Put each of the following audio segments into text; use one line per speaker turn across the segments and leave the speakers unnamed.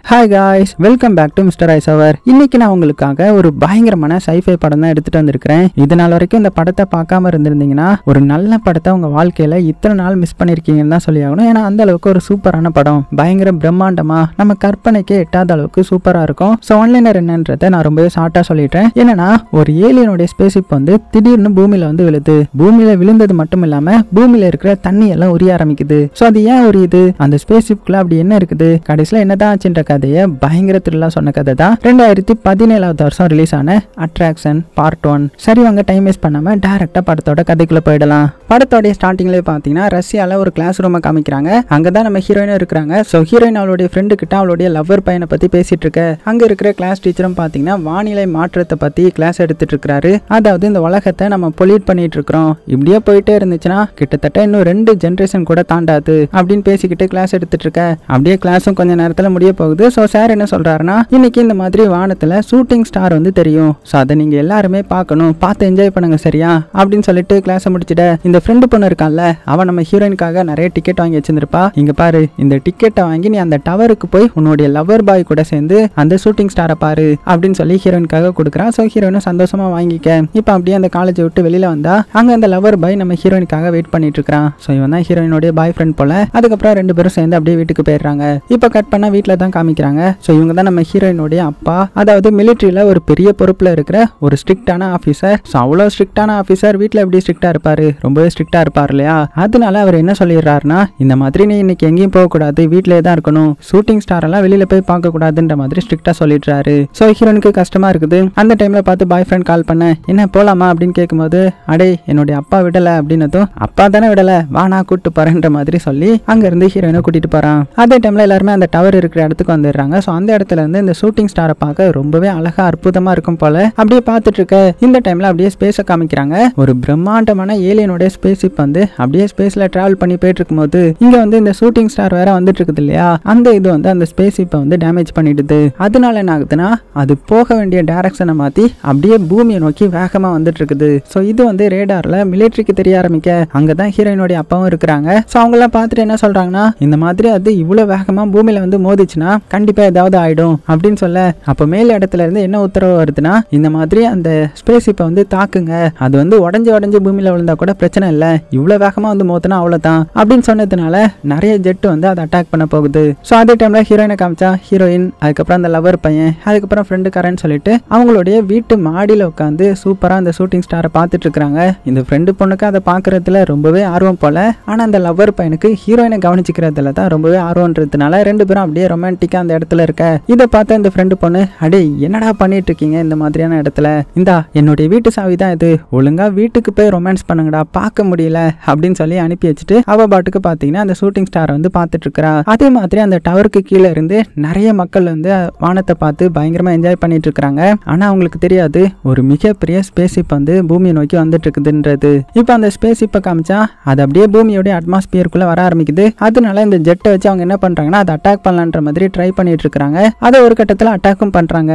hi guys welcome back to mister ice அவர் இன்னைக்கு நான் உங்களுக்காக ஒரு பயங்கரமான சைஃபை படம் தான் எடுத்துட்டு வந்திருக்கிறேன் இது நாள் வரைக்கும் இந்த படத்தை பார்க்காம இருந்திருந்தீங்கன்னா ஒரு நல்ல படத்தை உங்க வாழ்க்கையில இத்தனை நாள் மிஸ் பண்ணிருக்கீங்கன்னு தான் சொல்லி ஆகணும் ஏன்னா அந்த அளவுக்கு ஒரு சூப்பரான படம் பயங்கர பிரம்மாண்டமா நம்ம கற்பனைக்கே எட்டாத அளவுக்கு சூப்பரா இருக்கும் ஸோ ஆன்லைனர் என்னன்றதை நான் ரொம்பவே ஷார்ட்டா சொல்லிட்டேன் என்னன்னா ஒரு ஏலியனுடைய ஸ்பேஸ்ஷிப் வந்து திடீர்னு பூமியில வந்து விழுது பூமியில விழுந்தது மட்டும் இல்லாம பூமியில இருக்கிற தண்ணி எல்லாம் உரிய ஆரம்பிக்குது ஸோ அது ஏன் உரியுது அந்த ஸ்பேஸ்ஷிப்குள்ள அப்படி என்ன இருக்குது கடைசியில் என்னதான் ஆச்சுன்ற கதையை பயங்கர த்ரில்லா சொன்ன கதை தான் ரெண்டாயிரத்தி பதினேழாவது வருஷம் ரிலீஸ் ஆன அட்ராக்ஷன் பார்ட் ஒன் சரி வாங்க டைம் வேஸ்ட் பண்ணாம டேரக்டா படத்தோட கதைக்குள்ள போயிடலாம் படத்தோடைய ஸ்டார்டிங்லேயே பார்த்தீங்கன்னா ரஷ்யால ஒரு கிளாஸ் ரூமை காமிக்கிறாங்க அங்கே தான் நம்ம ஹீரோயினும் இருக்கிறாங்க ஸோ ஹீரோயின் அவளுடைய ஃப்ரெண்டு கிட்ட அவளுடைய லவ்வர் பையனை பத்தி பேசிட்டு இருக்க அங்க இருக்கிற கிளாஸ் டீச்சரும் பார்த்தீங்கன்னா வானிலை மாற்றத்தை பத்தி கிளாஸ் எடுத்துட்டு இருக்காரு அதாவது இந்த உலகத்தை நம்ம பொல்யூட் பண்ணிட்டு இருக்கிறோம் இப்படியே போயிட்டே இருந்துச்சுன்னா கிட்டத்தட்ட இன்னும் ரெண்டு ஜென்ரேஷன் கூட தாண்டாது அப்படின்னு பேசிக்கிட்டு கிளாஸ் எடுத்துட்டு இருக்க அப்படியே கிளாஸும் கொஞ்ச நேரத்துல முடிய போகுது ஸோ சார் என்ன சொல்றாருன்னா இன்னைக்கு இந்த மாதிரி வானத்துல ஷூட்டிங் ஸ்டார் வந்து தெரியும் ஸோ அதை நீங்க எல்லாருமே பார்க்கணும் பார்த்து என்ஜாய் பண்ணுங்க சரியா அப்படின்னு சொல்லிட்டு கிளாஸை முடிச்சிட இந்த ஃப்ரெண்டு பொண்ணு இருக்கான்ல அவன் நம்ம ஹீரோயினுக்காக நிறைய டிக்கெட் வாங்கி வச்சிருந்திருப்பா இங்க பாரு இந்த டிக்கெட்டை வாங்கி நீ அந்த டவருக்கு போய் உன்னுடைய லவர் பாய் கூட சேர்ந்து அந்த ஷூட்டிங் ஸ்டாரை பாரு அப்படின்னு சொல்லி ஹீரோயினுக்காக கொடுக்குறான் ஸோ ஹீரோயினும் சந்தோஷமா வாங்கிக்க இப்போ அப்படியே அந்த காலேஜை விட்டு வெளியில வந்தா அங்க அந்த லவர் பாய் நம்ம ஹீரோயினுக்காக வெயிட் பண்ணிட்டு இருக்கான் ஸோ இவன் தான் ஹீரோயினுடைய பாய் ஃப்ரெண்ட் போல அதுக்கப்புறம் ரெண்டு பேரும் சேர்ந்து அப்படியே வீட்டுக்கு போயிடுறாங்க இப்போ கட் பண்ணா வீட்டில் தான் காமிக்கிறாங்க ஸோ இவங்க தான் நம்ம ஹீரோயினுடைய அப்பா அதாவது மிலிட்ரியில ஒரு பெரிய பொறுப்புல இருக்கிற ஒரு ஸ்ட்ரிக்டான ஆஃபீஸர் ஸோ அவ்வளோ ஸ்ட்ரிக்டான ஆஃபீஸர் வீட்டில் எப்படி ஸ்ட்ரிக்டா இருப்பாரு ரொம்பவே ஸ்ட்ரிக்டா இருப்பார் இல்லையா அதனால அவர் என்ன சொல்லிடுறாருன்னா இந்த மாதிரி நீ இன்னைக்கு எங்கேயும் போகக்கூடாது வீட்டிலே தான் இருக்கணும் ஷூட்டிங் ஸ்டார் எல்லாம் வெளியில போய் பார்க்க கூடாதுன்ற மாதிரி ஸ்ட்ரிக்டா சொல்லிடுறாரு ஸோ ஹீரோனுக்கு கஷ்டமா இருக்குது அந்த டைம்ல பார்த்து பாய் ஃப்ரெண்ட் கால் பண்ண என்ன போலாமா அப்படின்னு கேட்கும்போது அடே என்னுடைய அப்பா விடல அப்படின்னதும் அப்பா தானே விடல வா நான் கூட்டு போறேன்ற மாதிரி சொல்லி அங்க இருந்து ஹீரோயினை கூட்டிட்டு போறான் அதே டைம்ல எல்லாருமே அந்த டவர் இருக்கிற இடத்துக்கு வந்துடுறாங்க ஸோ அந்த இடத்துல இருந்து இந்த ஷூட்டிங் ஸ்டாரை பார்க்க ரொம்பவே அழகா அற்புதமா இருக்கும் போல அப்படியே பார்த்துட்டு இருக்க இந்த டைம்ல அப்படியே ஸ்பேஸை காமிக்கிறாங்க ஒரு பிரம்மாண்டமான ஏலியனுடைய ஸ்பேஸ்ஷிப் வந்து அப்படியே ஸ்பேஸ்ல டிராவல் பண்ணி போயிட்டு இருக்கும்போது இங்க வந்து இந்த ஷூட்டிங் ஸ்டார் வேற வந்துட்டு இருக்குது இல்லையா அந்த இது வந்து அந்த ஸ்பேஸ்ஷிப்பை வந்து டேமேஜ் பண்ணிடுது அதனால என்ன ஆகுதுன்னா அது போக வேண்டிய டைரக்ஷனை மாத்தி அப்படியே பூமியை நோக்கி வேகமா வந்துட்டு இருக்குது ஸோ இது வந்து ரேடார்ல மிலிட்ரிக்கு தெரிய ஆரம்பிக்க அங்கதான் ஹீரோயினுடைய அப்பாவும் இருக்கிறாங்க ஸோ அவங்க எல்லாம் பார்த்துட்டு என்ன சொல்றாங்கன்னா இந்த மாதிரி அது இவ்வளவு வேகமா பூமியில வந்து மோதிச்சுன்னா கண்டிப்பா ஏதாவது ஆயிடும் அப்படின்னு சொல்ல அப்ப மேல் இடத்துல இருந்து என்ன உத்தரவு வருதுன்னா இந்த மாதிரி அந்த ஸ்பேஸ்ஷிப்பை வந்து தாக்குங்க அது வந்து உடஞ்சி உடஞ்சி பூமியில விழுந்தா கூட பிரச்சனை இல்லை இவ்வளவு வேகமா வந்து மோத்தினா அவ்வளவுதான் அப்படின்னு சொன்னதுனால நிறைய ஜெட் வந்து அதை அட்டாக் பண்ண போகுது ஸோ அதே டைம்ல ஹீரோயினை காமிச்சா ஹீரோயின் அதுக்கப்புறம் அந்த லவர் பையன் அதுக்கப்புறம் ஃப்ரெண்டு கரன்னு சொல்லிட்டு அவங்களுடைய வீட்டு மாடியில உட்காந்து சூப்பரா அந்த ஷூட்டிங் ஸ்டாரை பார்த்துட்டு இருக்காங்க இந்த ஃப்ரெண்டு பொண்ணுக்கு அதை பார்க்கறதுல ரொம்பவே ஆர்வம் போல ஆனா அந்த லவர் பையனுக்கு ஹீரோயினை கவனிச்சுக்கிறதுல தான் ரொம்பவே ஆர்வம்ன்றதுனால ரெண்டு பேரும் அப்படியே ரொமான்டிக்கா அந்த இடத்துல இருக்க இதை பார்த்த இந்த ஃப்ரெண்டு பொண்ணு அடே என்னடா பண்ணிட்டு இருக்கீங்க இந்த மாதிரியான இடத்துல இந்தா என்னுடைய வீட்டு சாவி தான் இது ஒழுங்கா வீட்டுக்கு போய் ரொமான்ஸ் பண்ணுங்கடா பார்க்க முடியல அப்படின்னு சொல்லி அனுப்பி வச்சுட்டு அவ பாட்டுக்கு பாத்தீங்கன்னா அந்த ஷூட்டிங் ஸ்டாரை வந்து பார்த்துட்டு இருக்கா அதே மாதிரி அந்த டவருக்கு கீழே இருந்து நிறைய மக்கள் வந்து வானத்தை பார்த்து பயங்கரமா என்ஜாய் பண்ணிட்டு இருக்காங்க ஆனா அவங்களுக்கு தெரியாது ஒரு மிகப்பெரிய ஸ்பேஸ்ஷிப் வந்து பூமியை நோக்கி வந்துட்டு இருக்குதுன்றது இப்போ அந்த ஸ்பேஸ்ஷிப்பை காமிச்சா அது அப்படியே பூமியோட அட்மாஸ்பியருக்குள்ள வர ஆரம்பிக்குது அதனால இந்த ஜெட்டை வச்சு அவங்க என்ன பண்றாங்கன்னா அதை அட்டாக் பண்ணலான்ற மாதிரி ட்ரை பண்ணிட்டு இருக்காங்க அதை ஒரு கட்டத்தில் அட்டாக்கும் பண்றாங்க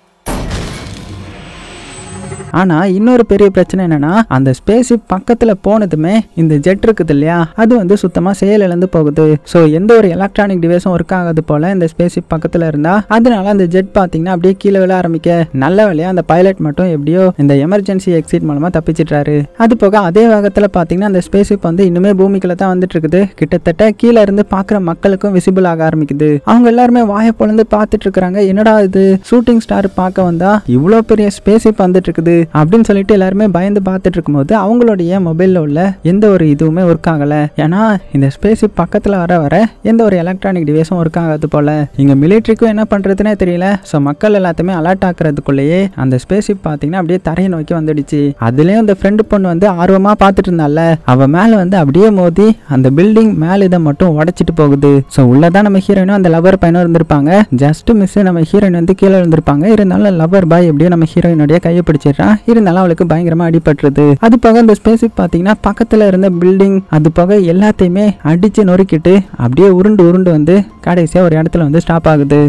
ஆனா இன்னொரு பெரிய பிரச்சனை என்னன்னா அந்த ஸ்பேஸ்ஷிப் பக்கத்துல போனதுமே இந்த ஜெட் இருக்குது இல்லையா அது வந்து சுத்தமா செயலிழந்து போகுது ஸோ எந்த ஒரு எலக்ட்ரானிக் டிவைஸும் ஒர்க் ஆகாது போல இந்த ஸ்பேஸ்ஷிப் பக்கத்துல இருந்தா அதனால அந்த ஜெட் பாத்தீங்கன்னா அப்படியே கீழே விழ ஆரம்பிக்க நல்ல வேலையா அந்த பைலட் மட்டும் எப்படியோ இந்த எமர்ஜென்சி எக்ஸிட் மூலமா தப்பிச்சிட்டாரு அது போக அதே வேகத்துல பாத்தீங்கன்னா அந்த ஸ்பேஸ்ஷிப் வந்து இன்னுமே பூமிக்குள்ள தான் வந்துட்டு இருக்குது கிட்டத்தட்ட கீழே இருந்து பாக்குற மக்களுக்கும் விசிபிள் ஆக ஆரம்பிக்குது அவங்க எல்லாருமே வாயை பொழுந்து பார்த்துட்டு இருக்காங்க என்னடா இது ஷூட்டிங் ஸ்டார் பார்க்க வந்தா இவ்வளோ பெரிய ஸ்பேஸ்ஷிப் வந்துட்டு இருக்குது அப்படின்னு சொல்லிட்டு எல்லாருமே பயந்து பார்த்துட்டு இருக்கும்போது அவங்களுடைய மொபைலில் உள்ள எந்த ஒரு இதுவுமே ஒர்க் ஆகலை ஏன்னா இந்த ஸ்பேஸ்ஷிப் பக்கத்தில் வர வர எந்த ஒரு எலக்ட்ரானிக் டிவைஸும் ஒர்க் ஆகாது போல இங்கே மிலிட்ரிக்கும் என்ன பண்ணுறதுனே தெரியல ஸோ மக்கள் எல்லாத்தையுமே அலர்ட் ஆக்குறதுக்குள்ளேயே அந்த ஸ்பேஸ்ஷிப் பார்த்தீங்கன்னா அப்படியே தரையை நோக்கி வந்துடுச்சு அதுலேயும் இந்த ஃப்ரெண்டு பொண்ணு வந்து ஆர்வமாக பார்த்துட்டு இருந்தால அவள் மேலே வந்து அப்படியே மோதி அந்த பில்டிங் மேலே இதை மட்டும் உடைச்சிட்டு போகுது ஸோ உள்ளதான் நம்ம ஹீரோயினும் அந்த லவர் பையனும் இருந்திருப்பாங்க ஜஸ்ட் மிஸ் நம்ம ஹீரோயின் வந்து கீழே இருந்திருப்பாங்க இருந்தாலும் லவர் பாய் எப்படியோ நம்ம ஹீரோயினுடைய கையை பிடிச்சிடுறான் இருந்தாலும் அவளுக்கு பயங்கரமா அடிபட்டுருது அது போக இந்த ஸ்பேஸுக்கு பாத்தீங்கன்னா பக்கத்துல இருந்த பில்டிங் அது போக எல்லாத்தையுமே அடிச்சு நொறுக்கிட்டு அப்படியே உருண்டு உருண்டு வந்து கடைசியா ஒரு இடத்துல வந்து ஸ்டாப் ஆகுது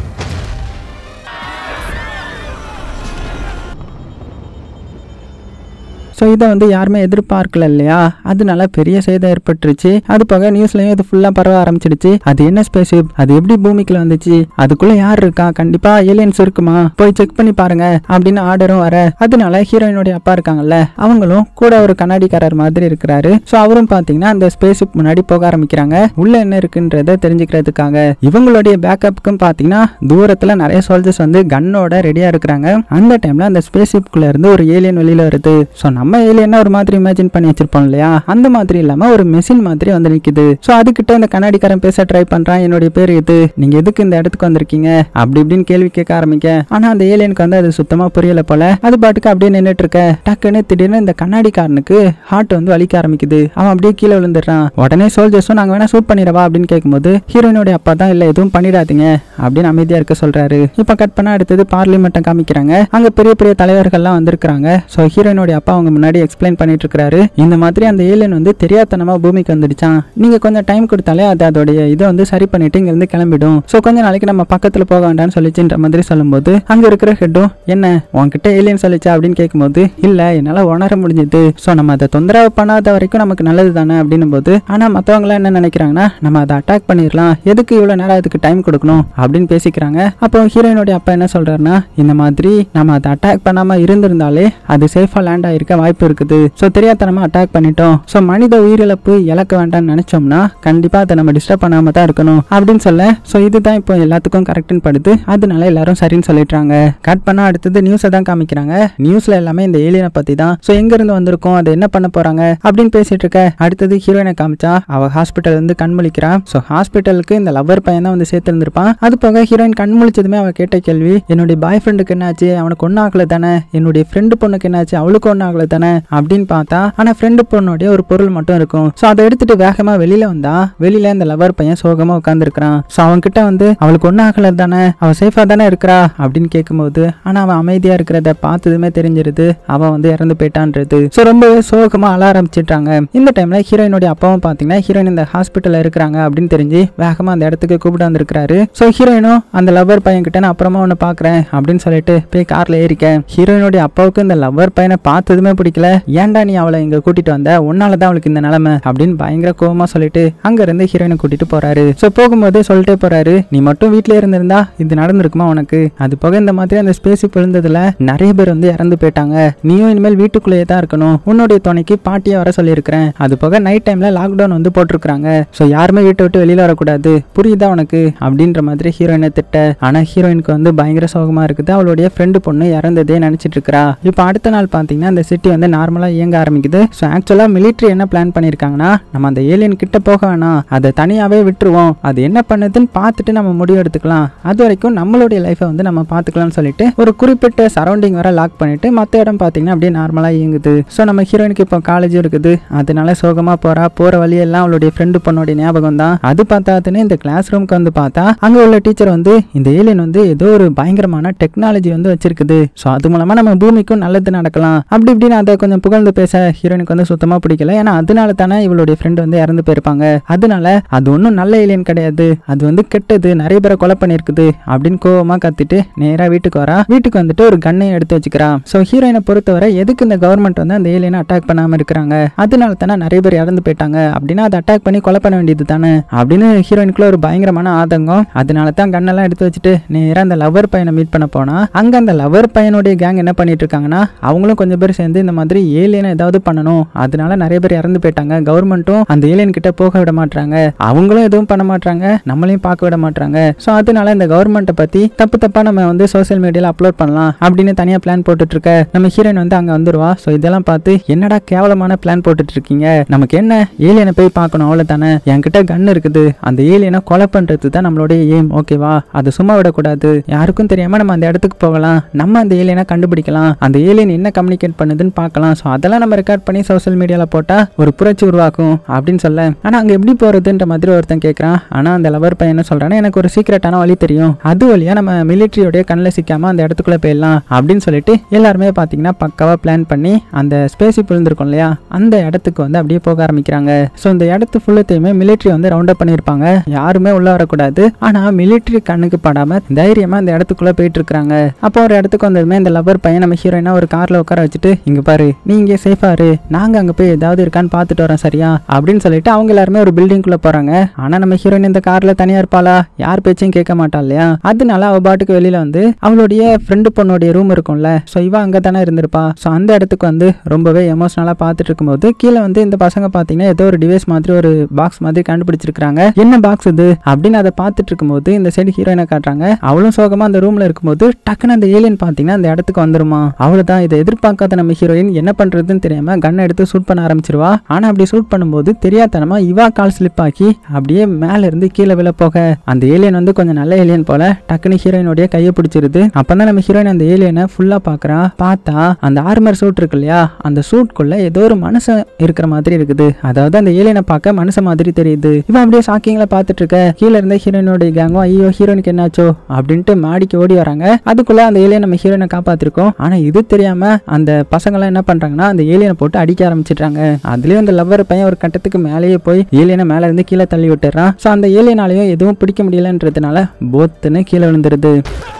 ஸோ ஸோ இதை வந்து யாருமே எதிர்பார்க்கல இல்லையா அதனால பெரிய சேதம் ஏற்பட்டுருச்சு அது போக நியூஸ்லயும் இது ஃபுல்லா பரவ ஆரம்பிச்சிடுச்சு அது என்ன ஸ்பேஸ் அது எப்படி பூமிக்குள்ள வந்துச்சு அதுக்குள்ள யார் இருக்கா கண்டிப்பா ஏலியன்ஸ் இருக்குமா போய் செக் பண்ணி பாருங்க அப்படின்னு ஆர்டரும் வர அதனால ஹீரோயினுடைய அப்பா இருக்காங்கல்ல அவங்களும் கூட ஒரு கண்ணாடிக்காரர் மாதிரி இருக்கிறாரு ஸோ அவரும் பாத்தீங்கன்னா அந்த ஸ்பேஸ் முன்னாடி போக ஆரம்பிக்கிறாங்க உள்ள என்ன இருக்குன்றத தெரிஞ்சுக்கிறதுக்காக இவங்களுடைய பேக்கப்புக்கும் பாத்தீங்கன்னா தூரத்துல நிறைய சோல்ஜர்ஸ் வந்து கன்னோட ரெடியா இருக்கிறாங்க அந்த டைம்ல அந்த ஸ்பேஸ் குள்ள இருந்து ஒரு ஏலியன் வெளியில வருது ஸோ நம்ம ஏலியனா ஒரு மாதிரி இமேஜின் பண்ணி வச்சிருப்போம் இல்லையா அந்த மாதிரி இல்லாம ஒரு மெஷின் மாதிரி வந்து நிக்குது ஸோ அதுகிட்ட இந்த கண்ணாடிக்காரன் பேச ட்ரை பண்றான் என்னுடைய பேர் இது நீங்க எதுக்கு இந்த இடத்துக்கு வந்திருக்கீங்க அப்படி இப்படின்னு கேள்வி கேட்க ஆரம்பிக்க ஆனா அந்த ஏலியனுக்கு வந்து அது சுத்தமா புரியல போல அது பாட்டுக்கு அப்படியே நின்னுட்டு இருக்க டக்குன்னு திடீர்னு இந்த கண்ணாடிக்காரனுக்கு ஹார்ட் வந்து வலிக்க ஆரம்பிக்குது அவன் அப்படியே கீழே விழுந்துடுறான் உடனே சோல்ஜர்ஸும் நாங்க வேணா ஷூட் பண்ணிடவா அப்படின்னு கேட்கும்போது ஹீரோயினுடைய அப்பா தான் இல்ல எதுவும் பண்ணிடாதீங்க அப்படின்னு அமைதியா இருக்க சொல்றாரு இப்ப கட் பண்ண அடுத்தது பார்லிமெண்ட்டை காமிக்கிறாங்க அங்க பெரிய பெரிய தலைவர்கள்லாம் வந்திருக்காங்க ஸோ ஹீரோயினுடைய அப்பா அவங்க முன்னாடி எக்ஸ்பிளைன் பண்ணிட்டு இருக்காரு இந்த மாதிரி அந்த ஏலியன் வந்து தெரியாதனமா பூமிக்கு வந்துடுச்சான் நீங்க கொஞ்சம் டைம் கொடுத்தாலே அது அதோடைய இதை வந்து சரி பண்ணிட்டு இங்க இருந்து கிளம்பிடும் ஸோ கொஞ்ச நாளைக்கு நம்ம பக்கத்துல போக வேண்டாம்னு சொல்லிச்சுன்ற மாதிரி சொல்லும்போது அங்க இருக்கிற ஹெட்டும் என்ன உன்கிட்ட ஏலியன் சொல்லிச்சா அப்படின்னு கேட்கும்போது இல்ல என்னால உணர முடிஞ்சது ஸோ நம்ம அதை தொந்தரவு பண்ணாத வரைக்கும் நமக்கு நல்லது தானே அப்படின்னும் போது ஆனா மத்தவங்க என்ன நினைக்கிறாங்கன்னா நம்ம அதை அட்டாக் பண்ணிடலாம் எதுக்கு இவ்வளவு நேரம் அதுக்கு டைம் கொடுக்கணும் அப்படின்னு பேசிக்கிறாங்க அப்போ ஹீரோயினுடைய அப்பா என்ன சொல்றாருன்னா இந்த மாதிரி நம்ம அதை அட்டாக் பண்ணாம இருந்திருந்தாலே அது சேஃபா லேண்ட் ஆயிருக்க வாய்ப்பு இருக்குது ஸோ தெரியாதனமா அட்டாக் பண்ணிட்டோம் ஸோ மனித உயிரிழப்பு இழக்க வேண்டாம்னு நினைச்சோம்னா கண்டிப்பா அதை நம்ம டிஸ்டர்ப் பண்ணாம தான் இருக்கணும் அப்படின்னு சொல்ல ஸோ இதுதான் இப்போ எல்லாத்துக்கும் கரெக்ட்னு படுது அதனால எல்லாரும் சரின்னு சொல்லிட்டாங்க கட் பண்ணா அடுத்தது நியூஸை தான் காமிக்கிறாங்க நியூஸ்ல எல்லாமே இந்த ஏலியனை பத்தி தான் ஸோ எங்க இருந்து வந்திருக்கோம் அதை என்ன பண்ண போறாங்க அப்படின்னு பேசிட்டு இருக்க அடுத்தது ஹீரோயினை காமிச்சா அவ ஹாஸ்பிட்டல் வந்து கண் முழிக்கிறா ஸோ ஹாஸ்பிட்டலுக்கு இந்த லவ்வர் பையன் தான் வந்து சேர்த்திருந்திருப்பான் அது போக ஹீரோயின் கண் முழிச்சதுமே அவ கேட்ட கேள்வி என்னுடைய பாய் ஃப்ரெண்டுக்கு என்னாச்சு அவனுக்கு ஒன்றும் ஆகல தானே என்னுடைய ஃப்ரெண்டு பொண்ணுக்கு என்னாச்சு அவளுக்கு ஒன்றும் ஆகல தானே அப்படின்னு பார்த்தா ஆனா ஃப்ரெண்டு பொண்ணுடைய ஒரு பொருள் மட்டும் இருக்கும் ஸோ அதை எடுத்துட்டு வேகமா வெளியில வந்தா வெளியில இந்த லவர் பையன் சோகமா உட்காந்துருக்கான் ஸோ அவன் கிட்ட வந்து அவளுக்கு ஒன்றும் ஆகல தானே அவ சேஃபா தானே இருக்கிறா அப்படின்னு கேட்கும்போது ஆனா அவன் அமைதியா இருக்கிறத பார்த்ததுமே தெரிஞ்சிருது அவன் வந்து இறந்து போயிட்டான்றது ஸோ ரொம்பவே சோகமா அழ ஆரம்பிச்சிட்டாங்க இந்த டைம்ல ஹீரோயினுடைய அப்பாவும் பாத்தீங்கன்னா ஹீரோயின் இந்த ஹாஸ்பிட்டல்ல இருக்கிறாங்க அப்படின்னு தெரிஞ்சு வேகமா அந்த இடத்துக்கு கூப்பிட்டு வந்திருக்காரு ஸோ ஹீரோயினும் அந்த லவ்வர் பையன் கிட்ட நான் அப்புறமா ஒன்று பாக்குறேன் அப்படின்னு சொல்லிட்டு போய் கார்ல ஏறிக்க ஹீரோயினுடைய அப்பாவுக்கு இந்த லவ்வர் பையனை பார்த்ததுமே பிடிக்கல ஏன்டா நீ அவளை இங்க கூட்டிட்டு வந்த உன்னால தான் அவளுக்கு இந்த நிலைமை அப்படின்னு பயங்கர கோவமா சொல்லிட்டு அங்க இருந்து ஹீரோயினை கூட்டிட்டு போறாரு ஸோ போகும்போதே சொல்லிட்டே போறாரு நீ மட்டும் வீட்லயே இருந்திருந்தா இது நடந்திருக்குமா உனக்கு அது போக இந்த மாதிரி அந்த ஸ்பேஸ் விழுந்ததுல நிறைய பேர் வந்து இறந்து போயிட்டாங்க நீயும் இனிமேல் வீட்டுக்குள்ளேயே தான் இருக்கணும் உன்னுடைய துணைக்கு பாட்டியை வர சொல்லியிருக்கிறேன் அது போக நைட் டைம்ல லாக்டவுன் வந்து போட்டிருக்காங்க ஸோ யாருமே வீட்டை விட்டு வெளியில வரக்கூடாது புரியுதா உனக்கு அப்படின்ற மாதிரி ஹீரோயினை திட்ட ஆனா ஹீரோயினுக்கு வந்து பயங்கர சோகமா இருக்குது அவளுடைய ஃப்ரெண்டு பொண்ணு இறந்ததே நினைச்சிட்டு இருக்கா இப்போ அடுத்த நாள் பாத்தீங்கன்னா அந்த சிட்டி வந்து நார்மலா இயங்க ஆரம்பிக்குது ஸோ ஆக்சுவலா மிலிட்ரி என்ன பிளான் பண்ணியிருக்காங்கன்னா நம்ம அந்த ஏலியன் கிட்ட போக வேணாம் அதை தனியாவே விட்டுருவோம் அது என்ன பண்ணுதுன்னு பார்த்துட்டு நம்ம முடிவு எடுத்துக்கலாம் அது வரைக்கும் நம்மளுடைய லைஃபை வந்து நம்ம பார்த்துக்கலாம்னு சொல்லிட்டு ஒரு குறிப்பிட்ட சரௌண்டிங் வர லாக் பண்ணிட்டு மற்ற இடம் பார்த்தீங்கன்னா அப்படியே நார்மலாக இயங்குது ஸோ நம்ம ஹீரோயினுக்கு இப்போ காலேஜ் இருக்குது அதனால சோகமா போறா போற வழியெல்லாம் அவளுடைய ஃப்ரெண்டு பொண்ணுடைய ஞாபகம் தான் அது பார்த்தாதுன்னு இந்த கிளாஸ் ரூம்க்கு வந்து பார்த்தா அங்க உள்ள டீச்சர் வந்து இந்த ஏலியன் வந்து ஏதோ ஒரு பயங்கரமான டெக்னாலஜி வந்து வச்சிருக்குது ஸோ அது மூலமா நம்ம பூமிக்கும் நல்லது நடக்கலாம் அப்படி இப்படின்னு அதை கொஞ்சம் புகழ்ந்து பேச ஹீரோயினுக்கு வந்து சுத்தமா பிடிக்கல ஏன்னா அதனால தானே இவளுடைய ஃப்ரெண்டு வந்து இறந்து போயிருப்பாங்க அதனால அது ஒன்றும் நல்ல ஏலியன் கிடையாது அது வந்து கெட்டது நிறைய பேரை கொலை பண்ணியிருக்குது அப்படின்னு கோவமா கத்திட்டு நேரா வீட்டுக்கு வரா வீட்டுக்கு வந்துட்டு ஒரு கண்ணையும் எடுத்து வச்சுக்கிறா ஸோ ஹீரோயினை பொறுத்தவரை எதுக்கு இந்த கவர்மெண்ட் வந்து அந்த ஏலியனை அட்டாக் பண்ணாம இருக்கிறாங்க அதனால தானே நிறைய பேர் இறந்து போயிட்டாங்க அப்படின்னா அதை அட்டாக் பண்ணி கொலை பண்ண வேண்டியது தானே அப்படின்னு ஹீரோயினுக்குள்ள ஒரு பயங்கரமான ஆதங்கம் அதனால தான் கண்ணெல்லாம் எடுத்து வச்சுட்டு நேரா அந்த லவர் பையனை மீட் பண்ண போனா அங்க அந்த லவர் பையனுடைய கேங் என்ன பண்ணிட்டு இருக்காங்கன்னா அவங்களும் கொஞ்சம் பேர் சேர்ந்து இந்த மாதிரி ஏலியனை ஏதாவது பண்ணணும் அதனால நிறைய பேர் இறந்து போயிட்டாங்க கவர்மெண்ட்டும் அந்த ஏலியன் கிட்ட போக விட மாட்டாங்க அவங்களும் எதுவும் பண்ண மாட்டாங்க நம்மளையும் பார்க்க விட மாட்டாங்க ஸோ அதனால இந்த கவர்மெண்ட்டை பத்தி தப்பு தப்பா நம்ம வந்து சோஷியல் மீடியால அப்லோட் பண்ணலாம் அப்படின்னு தனியா பிளான் போட்டுட்டு இருக்க நம்ம ஹீரோயின் வந்து அங்க வந்துருவா ஸோ இதெல்லாம் பார்த்து என்னடா கேவலமான பிளான் போட்டுட்டு இருக்கீங்க நமக்கு என்ன ஏலியனை போய் பார்க்கணும் அவ்வளவுதானே என்கிட்ட கன் இருக்குது அந்த ஏலியனை கொலை பண்றது தான் நம்மளுடைய எய்ம் ஓகேவா அதை சும்மா விடக்கூடாது யாருக்கும் தெரியாம நம்ம அந்த இடத்துக்கு போகலாம் நம்ம அந்த ஏலியனை கண்டுபிடிக்கலாம் அந்த ஏலியன் என்ன கம்யூனிகேட் பண்ணுதுன்னு பார்க்கலாம் ஸோ அதெல்லாம் நம்ம ரெக்கார்ட் பண்ணி சோஷியல் மீடியால போட்டா ஒரு புரட்சி உருவாக்கும் அப்படின்னு சொல்ல ஆனா அங்க எப்படி போறதுன்ற மாதிரி ஒருத்தன் கேட்கறான் ஆனா அந்த லவர் பையன் என்ன சொல்றான்னா எனக்கு ஒரு சீக்கிரட்டான வழி தெரியும் அது வழியா நம்ம மிலிட்டரியோடைய கண்ணில் சிக்காம அந்த இடத்துக்குள்ள போயிடலாம் அப்படின்னு சொல்லிட்டு எல்லாருமே பாத்தீங்கன்னா பக்காவா பிளான் பண்ணி அந்த ஸ்பேஸ் விழுந்திருக்கும் இல்லையா அந்த இடத்துக்கு வந்து அப்படியே போக ஆரம்பிக்கிறாங்க ஸோ இந்த இடத்து ஃபுல்லத்தையுமே மிலிட்டரி வந்து ரவுண்ட் அப் பண்ணியிருப்பாங்க யாருமே உள்ள வரக்கூடாது ஆனா மிலிட்டரி கண்ணுக்கு படாம தைரியமா இந்த இடத்துக்குள்ள போயிட்டு இருக்காங்க அப்போ ஒரு இடத்துக்கு வந்ததுமே இந்த லவர் பையன் நம்ம ஹீரோயினா ஒரு கார்ல உட்கார வச்சுட்டு இங்க பாரு நீ இங்கே சேஃபா இரு நாங்க அங்க போய் ஏதாவது இருக்கான்னு பார்த்துட்டு வரோம் சரியா அப்படின்னு சொல்லிட்டு அவங்க எல்லாருமே ஒரு பில்டிங்குள்ள போறாங்க ஆனா நம்ம ஹீரோயின் இந்த கார்ல தனியா இருப்பாளா யார் பேச்சையும் கேட்க மாட்டா இல்லையா அதனால அவ பாட்டுக்கு வெளியில வந்து அவளுடைய ஃப்ரெண்டு பொண்ணுடைய ரூம் இருக்கும்ல ஸோ இவ அங்க தானே இருந்திருப்பா ஸோ அந்த இடத்துக்கு வந்து ரொம்பவே எமோஷனலா பார்த்துட்டு இருக்கும்போது கீழே வந்து இந்த பசங்க பாத்தீங்கன்னா ஏதோ ஒரு டிவைஸ் மாதிரி ஒரு பாக்ஸ் மாதிரி கண்டுபிடிச்சிருக்காங்க என்ன பாக்ஸ் இது அப்படின்னு அதை பார்த்துட்டு இருக்கும்போது இந்த சைடு ஹீரோயினை காட்டுறாங்க அவளும் சோகமா அந்த ரூம்ல இருக்கும்போது டக்குன்னு அந்த ஏலியன் பாத்தீங்கன்னா அந்த இடத்துக்கு வந்துருமா அவ்வளவுதான் இதை எதிர்பார்க்காத நம்ம ஹீரோயின் என்ன பண்றதுன்னு தெரியாம கன் எடுத்து ஷூட் பண்ண ஆரம்பிச்சிருவா ஆனா அப்படி ஷூட் பண்ணும்போது தெரியாதனமா இவா கால் ஸ்லிப் ஆக்கி அப்படியே மேல இருந்து கீழே விழ போக அந்த ஏலியன் வந்து கொஞ்சம் நல்ல ஏலியன் போல டக்குன்னு ஹீரோயினுடைய கையை பிடிச்சிருது அப்பதான் நம்ம ஹீரோயின் அந்த ஏலியனை ஃபுல்லா பாக்குறா பார்த்தா அந்த ஆர்மர் சூட் இருக்கு இல்லையா அந்த சூட்குள்ள ஏதோ ஒரு மனுஷன் இருக்கிற மாதிரி இருக்குது அதாவது அந்த ஏலியனை பார்க்க மனுஷன் மாதிரி தெரியுது இவன் அப்படியே ஷாக்கிங்ல பார்த்துட்டு இருக்க கீழே இருந்த ஹீரோயினோட கேங்கும் ஐயோ ஹீரோனுக்கு என்னாச்சோ அப்படின்ட்டு மாடிக்கு ஓடி வராங்க அதுக்குள்ள அந்த ஏலியன் நம்ம ஹீரோயினை காப்பாத்திருக்கோம் ஆனா இது தெரியாம அந்த பசங்களாம் என்ன பண்றாங்கன்னா அந்த ஏலியனை போட்டு அடிக்க ஆரம்பிச்சிட்டாங்க அதுலயும் அந்த லவ்வர் பையன் ஒரு கட்டத்துக்கு மேலேயே போய் ஏலியனை மேல இருந்து கீழே தள்ளி விட்டுறான் ஸோ அந்த ஏலியனாலையும் எதுவும் பிடிக்க முடியலன்றதுனால போத்துன்னு கீழே விழுந்துருது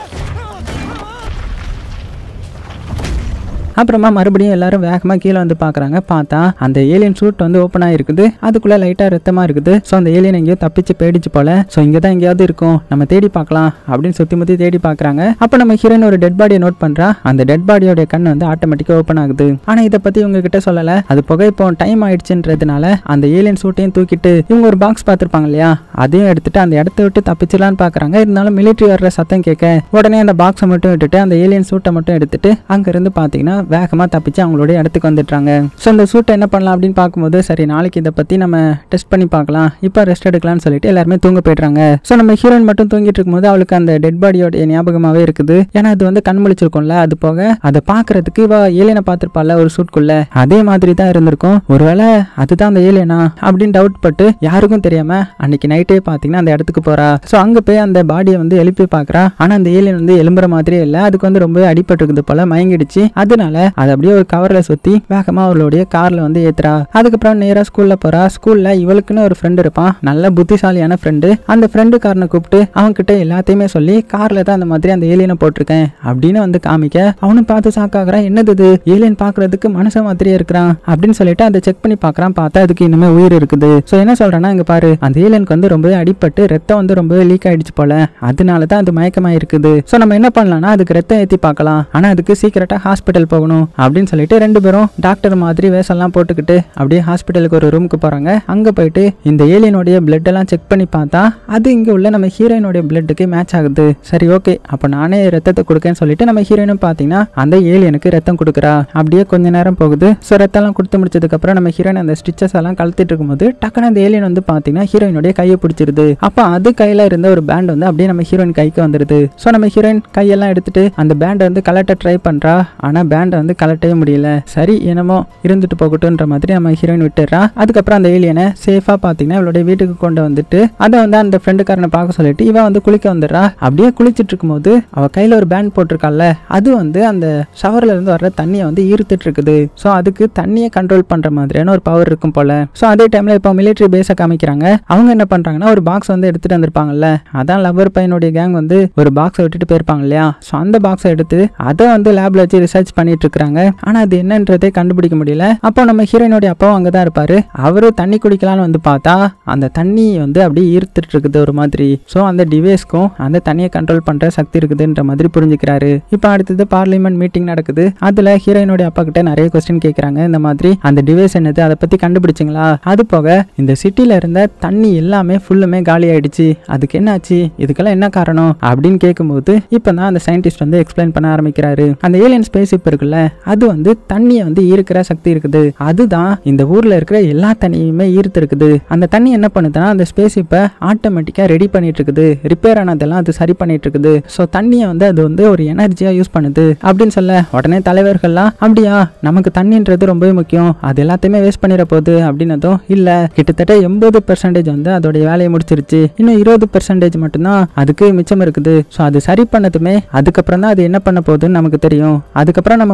அப்புறமா மறுபடியும் எல்லாரும் வேகமாக கீழே வந்து பார்க்குறாங்க பார்த்தா அந்த ஏலியன் சூட் வந்து ஓப்பன் ஆகிருக்குது அதுக்குள்ளே லைட்டாக ரத்தமாக இருக்குது ஸோ அந்த ஏலியன் எங்கேயோ தப்பிச்சு போயிடுச்சு போல ஸோ இங்கே தான் எங்கேயாவது இருக்கும் நம்ம தேடி பார்க்கலாம் அப்படின்னு சுற்றி முற்றி தேடி பார்க்குறாங்க அப்போ நம்ம ஹீரோயின் ஒரு டெட் பாடியை நோட் பண்ணுறா அந்த டெட் பாடியோட கண் வந்து ஆட்டோமேட்டிக்காக ஓப்பன் ஆகுது ஆனால் இதை பற்றி இவங்க கிட்ட சொல்லலை அது புகை இப்போ டைம் ஆயிடுச்சுன்றதுனால அந்த ஏலியன் சூட்டையும் தூக்கிட்டு இவங்க ஒரு பாக்ஸ் பார்த்துருப்பாங்க இல்லையா அதையும் எடுத்துட்டு அந்த இடத்த விட்டு தப்பிச்சிடலான்னு பார்க்குறாங்க இருந்தாலும் மிலிட்ரி வர்ற சத்தம் கேட்க உடனே அந்த பாக்ஸை மட்டும் விட்டுட்டு அந்த ஏலியன் சூட்டை மட்டும் எடுத்துட்டு அங்கேருந்து பார்த்தீங்கன்னா வேகமாக தப்பிச்சு அவங்களுடைய இடத்துக்கு வந்துடுறாங்க ஸோ இந்த சூட்டை என்ன பண்ணலாம் அப்படின்னு பார்க்கும்போது சரி நாளைக்கு இதை பற்றி நம்ம டெஸ்ட் பண்ணி பார்க்கலாம் இப்போ ரெஸ்ட் எடுக்கலாம்னு சொல்லிட்டு எல்லாருமே தூங்க போயிடுறாங்க ஸோ நம்ம ஹீரோயின் மட்டும் தூங்கிட்டு இருக்கும்போது அவளுக்கு அந்த டெட் பாடியோட ஞாபகமாகவே இருக்குது ஏன்னா அது வந்து கண் முழிச்சிருக்கும்ல அது போக அதை பார்க்கறதுக்கு இவ ஏலியனை பார்த்துருப்பால ஒரு சூட்குள்ள அதே மாதிரி தான் இருந்திருக்கும் ஒருவேளை அதுதான் அந்த ஏலியனா அப்படின்னு டவுட் பட்டு யாருக்கும் தெரியாம அன்னைக்கு நைட்டே பார்த்தீங்கன்னா அந்த இடத்துக்கு போறா ஸோ அங்கே போய் அந்த பாடியை வந்து எழுப்பி பார்க்கறா ஆனால் அந்த ஏலியன் வந்து எலும்புற மாதிரியே இல்லை அதுக்கு வந்து ரொம்ப அடிபட்டுருக்குது போல மயங்கிடுச்சு அதனால அதை அப்படியே ஒரு கவர்ல சுத்தி வேகமா அவளுடைய கார்ல வந்து ஏத்துறா அதுக்கப்புறம் நேரா ஸ்கூல்ல போறா ஸ்கூல்ல இவளுக்குன்னு ஒரு ஃப்ரெண்ட் இருப்பான் நல்ல புத்திசாலியான ஃப்ரெண்டு அந்த ஃப்ரெண்டு காரனை கூப்பிட்டு அவன் கிட்ட எல்லாத்தையுமே சொல்லி கார்ல தான் அந்த மாதிரி அந்த ஏலியனை போட்டிருக்கேன் அப்படின்னு வந்து காமிக்க அவனும் பார்த்து சாக்காகிறான் என்னது இது ஏலியன் பாக்குறதுக்கு மனுஷன் மாதிரியே இருக்கிறான் அப்படின்னு சொல்லிட்டு அதை செக் பண்ணி பார்க்கறான் பார்த்தா அதுக்கு இன்னுமே உயிர் இருக்குது ஸோ என்ன சொல்றேன்னா இங்க பாரு அந்த ஏலியனுக்கு வந்து ரொம்பவே அடிபட்டு ரத்தம் வந்து ரொம்பவே லீக் ஆயிடுச்சு போல அதனால தான் அது மயக்கமா இருக்குது ஸோ நம்ம என்ன பண்ணலாம்னா அதுக்கு ரத்தம் ஏற்றி பார்க்கலாம் ஆனா அதுக்கு சீக்கிரட்டா ஹாஸ்பிட்டல் போகணும் அப்படின்னு சொல்லிட்டு ரெண்டு பேரும் டாக்டர் மாதிரி வேஷம்லாம் போட்டுக்கிட்டு அப்படியே ஹாஸ்பிட்டலுக்கு ஒரு ரூமுக்கு போறாங்க அங்க போயிட்டு இந்த ஏலியனுடைய பிளட் எல்லாம் செக் பண்ணி பார்த்தா அது இங்க உள்ள நம்ம ஹீரோயினுடைய பிளட்டுக்கு மேட்ச் ஆகுது சரி ஓகே அப்போ நானே ரத்தத்தை கொடுக்கேன்னு சொல்லிட்டு நம்ம ஹீரோயினும் பார்த்தீங்கன்னா அந்த ஏலியனுக்கு ரத்தம் கொடுக்குறா அப்படியே கொஞ்ச நேரம் போகுது ஸோ ரத்தம்லாம் கொடுத்து முடிச்சதுக்கு அப்புறம் நம்ம ஹீரோயின் அந்த ஸ்டிச்சஸ் எல்லாம் கழுத்திட்டு இருக்கும்போது டக்குனு அந்த ஏலியன் வந்து பார்த்தீங்கன்னா ஹீரோயினுடைய கையை பிடிச்சிருது அப்போ அது கையில இருந்த ஒரு பேண்ட் வந்து அப்படியே நம்ம ஹீரோயின் கைக்கு வந்துருது ஸோ நம்ம ஹீரோயின் கையெல்லாம் எடுத்துட்டு அந்த பேண்டை வந்து கலட்ட ட்ரை பண்றா ஆனா பேண்டை வந்து கலட்டவே முடியல சரி என்னமோ இருந்துட்டு போகட்டும்ன்ற மாதிரி நம்ம ஹீரோயின் விட்டுறா அதுக்கப்புறம் அந்த ஏலியனை சேஃபா பார்த்தீங்கன்னா இவளுடைய வீட்டுக்கு கொண்டு வந்துட்டு அதை வந்து அந்த ஃப்ரெண்டுக்காரனை பார்க்க சொல்லிட்டு இவன் வந்து குளிக்க வந்துடுறா அப்படியே குளிச்சிட்டு இருக்கும்போது அவ கையில ஒரு பேண்ட் போட்டிருக்கால அது வந்து அந்த ஷவர்ல இருந்து வர்ற தண்ணியை வந்து ஈர்த்துட்டு இருக்குது ஸோ அதுக்கு தண்ணியை கண்ட்ரோல் பண்ற மாதிரியான ஒரு பவர் இருக்கும் போல ஸோ அதே டைம்ல இப்போ மிலிட்டரி பேஸை காமிக்கிறாங்க அவங்க என்ன பண்றாங்கன்னா ஒரு பாக்ஸ் வந்து எடுத்துட்டு வந்திருப்பாங்கல்ல அதான் லவ்வர் பையனுடைய கேங் வந்து ஒரு பாக்ஸை விட்டுட்டு போயிருப்பாங்க இல்லையா ஸோ அந்த பாக்ஸை எடுத்து அதை வந்து லேப்ல வச்சு ரிசர்ச் பண்ணிட்டு இருக்காங்க ஆனா அது என்னன்றதே கண்டுபிடிக்க முடியல அப்போ நம்ம ஹீரோயினுடைய அப்பாவும் அங்கே தான் இருப்பாரு அவரு தண்ணி குடிக்கலாம்னு வந்து பார்த்தா அந்த தண்ணி வந்து அப்படியே ஈர்த்துட்டு இருக்குது ஒரு மாதிரி ஸோ அந்த டிவைஸ்க்கும் அந்த தண்ணியை கண்ட்ரோல் பண்ற சக்தி இருக்குதுன்ற மாதிரி புரிஞ்சுக்கிறாரு இப்போ அடுத்தது பார்லிமெண்ட் மீட்டிங் நடக்குது அதுல ஹீரோயினுடைய அப்பா கிட்ட நிறைய கொஸ்டின் கேட்கறாங்க இந்த மாதிரி அந்த டிவைஸ் என்னது அதை பத்தி கண்டுபிடிச்சிங்களா அது போக இந்த சிட்டில இருந்த தண்ணி எல்லாமே ஃபுல்லுமே காலி ஆயிடுச்சு அதுக்கு என்னாச்சு இதுக்கெல்லாம் என்ன காரணம் அப்படின்னு கேட்கும்போது இப்பதான் அந்த சயின்டிஸ்ட் வந்து எக்ஸ்பிளைன் பண்ண ஆரம்பிக்கிறாரு அந்த ஏலியன் ஸ்பேஸ் ஷிப் இருக்குல்ல அது வந்து தண்ணியை வந்து ஈர்க்கிற சக்தி இருக்குது அதுதான் இந்த ஊர்ல இருக்கிற எல்லா தண்ணியுமே ஈர்த்து இருக்குது அந்த தண்ணி என்ன பண்ணுதுன்னா அந்த ஸ்பேஸ் ஷிப்பை ஆட்டோமேட்டிக்கா ரெடி பண்ணிட்டு இருக்குது ரிப்பேர் ஆனதெல்லாம் அது சரி பண்ணிட்டு இருக்குது ஸோ தண்ணியை வந்து அது வந்து ஒரு எனர்ஜியா யூஸ் பண்ணுது அப்படின்னு சொல்ல உடனே தலைவர்கள்லாம் அப்படியா நமக்கு தண்ணின்றது ரொம்பவே முக்கியம் அது எல்லாத்தையுமே வேஸ்ட் பண்ணிட போகுது அப்படின்னதும் இல்ல கிட்டத்தட்ட எண்பது பெர்சன்டேஜ் வந்து அதோடைய வேலையை முடிச்சிருச்சு இன்னும் இருபது பெர்சன்டேஜ் மட்டும்தான் அதுக்கு மிச்சம் இருக்குது ஸோ அது சரி பண்ணதுமே அதுக்கப்புறம் தான் அது என்ன பண்ண போகுதுன்னு நமக்கு தெரியும் அதுக்கப்புறம் நம்ம